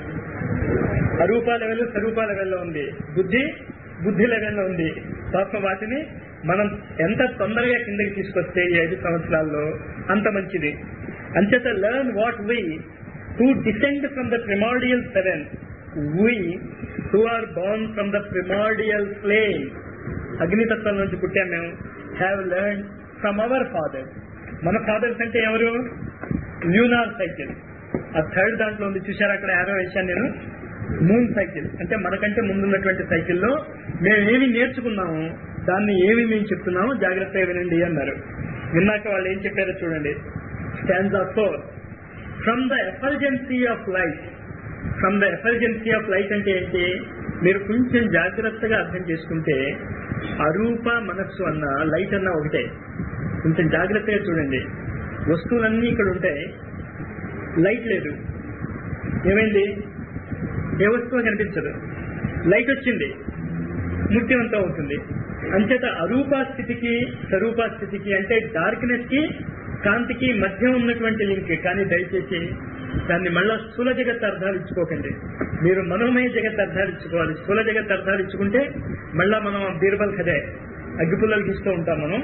అరూప లెవెల్ స్వరూప లెవెల్లో ఉంది బుద్ధి బుద్ధి లెవెల్లో ఉంది పాప వాటిని మనం ఎంత తొందరగా కిందకి తీసుకొస్తే ఈ ఐదు సంవత్సరాల్లో అంత మంచిది అంచేత learn what we to descend from the primordial seven we who are born from the primordial flame అగ్నితత్వం నుంచి పుట్టాం మేము have learn from our father మన ఫాదర్స్ అంటే ఎవరు ల్యూనార్ సైకిల్ ఆ థర్డ్ దాంట్లో ఉంది చూసారా అక్కడ యారో వేశాను నేను మూన్ సైకిల్ అంటే మనకంటే ముందున్నటువంటి సైకిల్లో మేము ఏమి నేర్చుకున్నాము దాన్ని ఏమి మేము చెప్తున్నాము జాగ్రత్తగా వినండి అన్నారు విన్నాక వాళ్ళు ఏం చెప్పారో చూడండి stands of four from the effulgency of light from the effulgency of light అంటే ఏంటి మీరు కొంచెం జాగ్రత్తగా అర్థం చేసుకుంటే అరూప మనస్సు అన్న లైట్ అన్న ఒకటే కొంచెం జాగ్రత్తగా చూడండి వస్తువులన్నీ ఇక్కడ ఉంటాయి లైట్ లేదు ఏమైంది ఏ వస్తువు కనిపించదు లైట్ వచ్చింది ముఖ్యవంతం అవుతుంది అంచేత అరూపా స్థితికి స్వరూపా స్థితికి అంటే డార్క్నెస్ కి కాంతికి మధ్య ఉన్నటువంటి లింక్ కానీ దయచేసి దాన్ని మళ్ళా స్థూల జగత్ అర్థాలు ఇచ్చుకోకండి మీరు మనోమయ జగత్ అర్థాలు ఇచ్చుకోవాలి స్థూల జగత్ అర్థాలు ఇచ్చుకుంటే మళ్ళా మనం బీర్బల్ కదే అగ్గిపుల్లలు గీస్తూ ఉంటాం మనం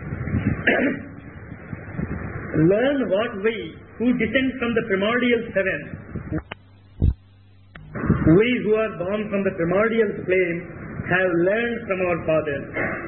learn what we who descend from the primordial seven we who are born from the primordial flame have learned from our fathers.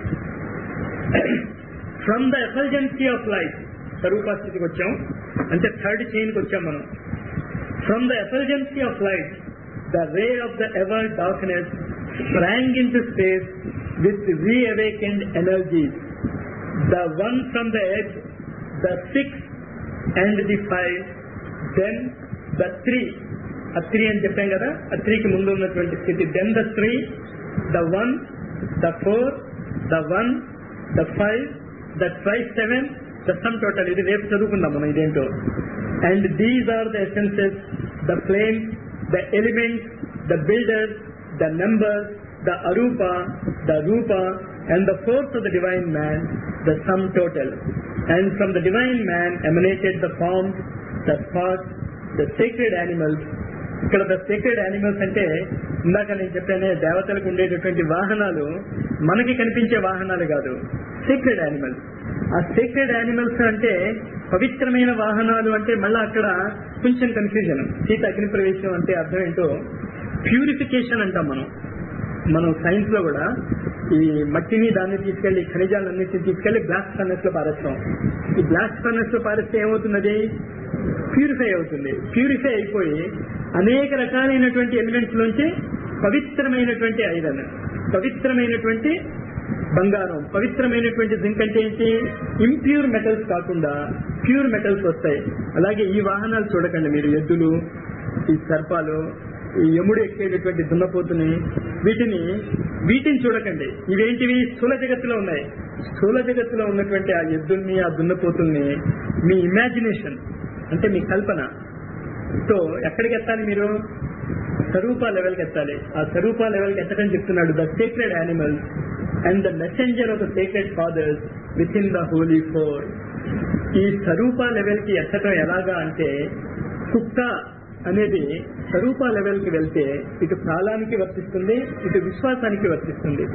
from the effulgency of light, స్వరూప స్థితికి వచ్చాం అంటే థర్డ్ చైన్కి వచ్చాం మనం from the effulgency of light the ray of the ever darkness sprang into space with reawakened energies. The one from the edge, the six and the five, then the three ఆ త్రీ అని చెప్పాం కదా ఆ త్రీకి ముందు ఉన్నటువంటి స్థితి then the three the one the four the one the five the twice seven the sum total ఇది రేపు చదువుకుందాం మనం ఇదేంటో and these are the essences the flame the elements the builders the numbers the అరూప ద రూప and the forces of the divine man the sum total and from the divine man emanated the forms the spots the sacred animals ఇక్కడ ద సీక్రెడ్ యానిమల్స్ అంటే ఇందాక నేను చెప్పానే దేవతలకు ఉండేటటువంటి వాహనాలు మనకి కనిపించే వాహనాలు కాదు సీక్రెడ్ యానిమల్స్ ఆ సీక్రెడ్ యానిమల్స్ అంటే పవిత్రమైన వాహనాలు అంటే మళ్ళీ అక్కడ కొంచెం కన్ఫ్యూజన్ సీత అగ్ని ప్రవేశం అంటే అర్థం ఏంటో ప్యూరిఫికేషన్ అంటాం మనం మనం సైన్స్ లో కూడా ఈ మట్టిని దాన్ని తీసుకెళ్లి ఖనిజాలన్నింటినీ తీసుకెళ్లి బ్లాస్ట్ ఫర్నెస్ లో పారేస్తాం ఈ బ్లాస్ట్ ఫర్నెస్ లో పారేస్తే ఏమవుతున్నది ప్యూరిఫై అవుతుంది ప్యూరిఫై అయిపోయి అనేక రకాలైనటువంటి ఎలిమెంట్స్ నుంచి పవిత్రమైనటువంటి ఐరన్ పవిత్రమైనటువంటి బంగారం పవిత్రమైనటువంటి జింక్ అంటే ఏంటి ఇంప్యూర్ మెటల్స్ కాకుండా ప్యూర్ మెటల్స్ వస్తాయి అలాగే ఈ వాహనాలు చూడకండి మీరు ఎద్దులు ఈ సర్పాలు ఈ యముడు ఎక్కేటటువంటి దున్నపోతుని వీటిని వీటిని చూడకండి ఇవేంటివి స్థూల జగత్తులో ఉన్నాయి స్థూల జగత్తులో ఉన్నటువంటి ఆ ఎద్దుల్ని ఆ దున్నపోతుల్ని మీ ఇమాజినేషన్ అంటే మీ కల్పన తో ఎక్కడికి ఎత్తాలి మీరు స్వరూప లెవెల్కి ఎత్తాలి ఆ స్వరూప లెవెల్కి ఎత్తడం చెప్తున్నాడు the sacred animals and the messenger of the sacred fathers within the holy four ఈ స్వరూప లెవెల్కి ఎత్తడం ఎలాగా అంటే కుక్క అనేది స్వరూప లెవెల్కి వెళ్తే ఇటు ప్రాణానికి వర్తిస్తుంది ఇటు విశ్వాసానికి వర్తిస్తుంది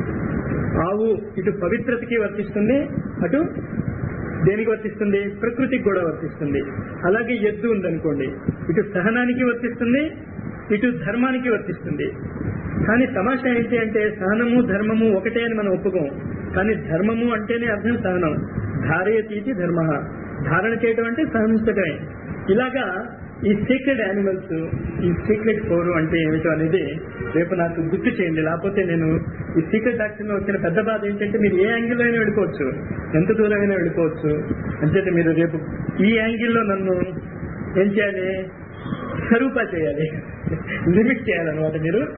ఆవు ఇటు పవిత్రతకి వర్తిస్తుంది అటు దేనికి వర్తిస్తుంది ప్రకృతికి కూడా వర్తిస్తుంది అలాగే ఎద్దు ఉందనుకోండి ఇటు సహనానికి వర్తిస్తుంది ఇటు ధర్మానికి వర్తిస్తుంది కానీ తమాషా ఏంటి అంటే సహనము ధర్మము ఒకటే అని మనం ఒప్పుకోం కానీ ధర్మము అంటేనే అర్థం సహనం ధారయతీతి ధర్మ ధారణ చేయడం అంటే సహనించడమే ఇలాగా ఈ సీక్రెట్ యానిమల్స్ ఈ సీక్రెట్ ఫోర్ అంటే ఏమిటో అనేది రేపు నాకు గుర్తు చేయండి లేకపోతే నేను ఈ సీక్రెట్ డాక్టర్ లో వచ్చిన పెద్ద బాధ ఏంటంటే మీరు ఏ యాంగిల్లో అయినా వెళ్ళిపోవచ్చు ఎంత దూరమైనా వెళ్ళిపోవచ్చు అంచేత మీరు రేపు ఈ యాంగిల్లో నన్ను ఏం చేయాలి స్వరూప చేయాలి లిమిట్ చేయాలన్నమాట మీరు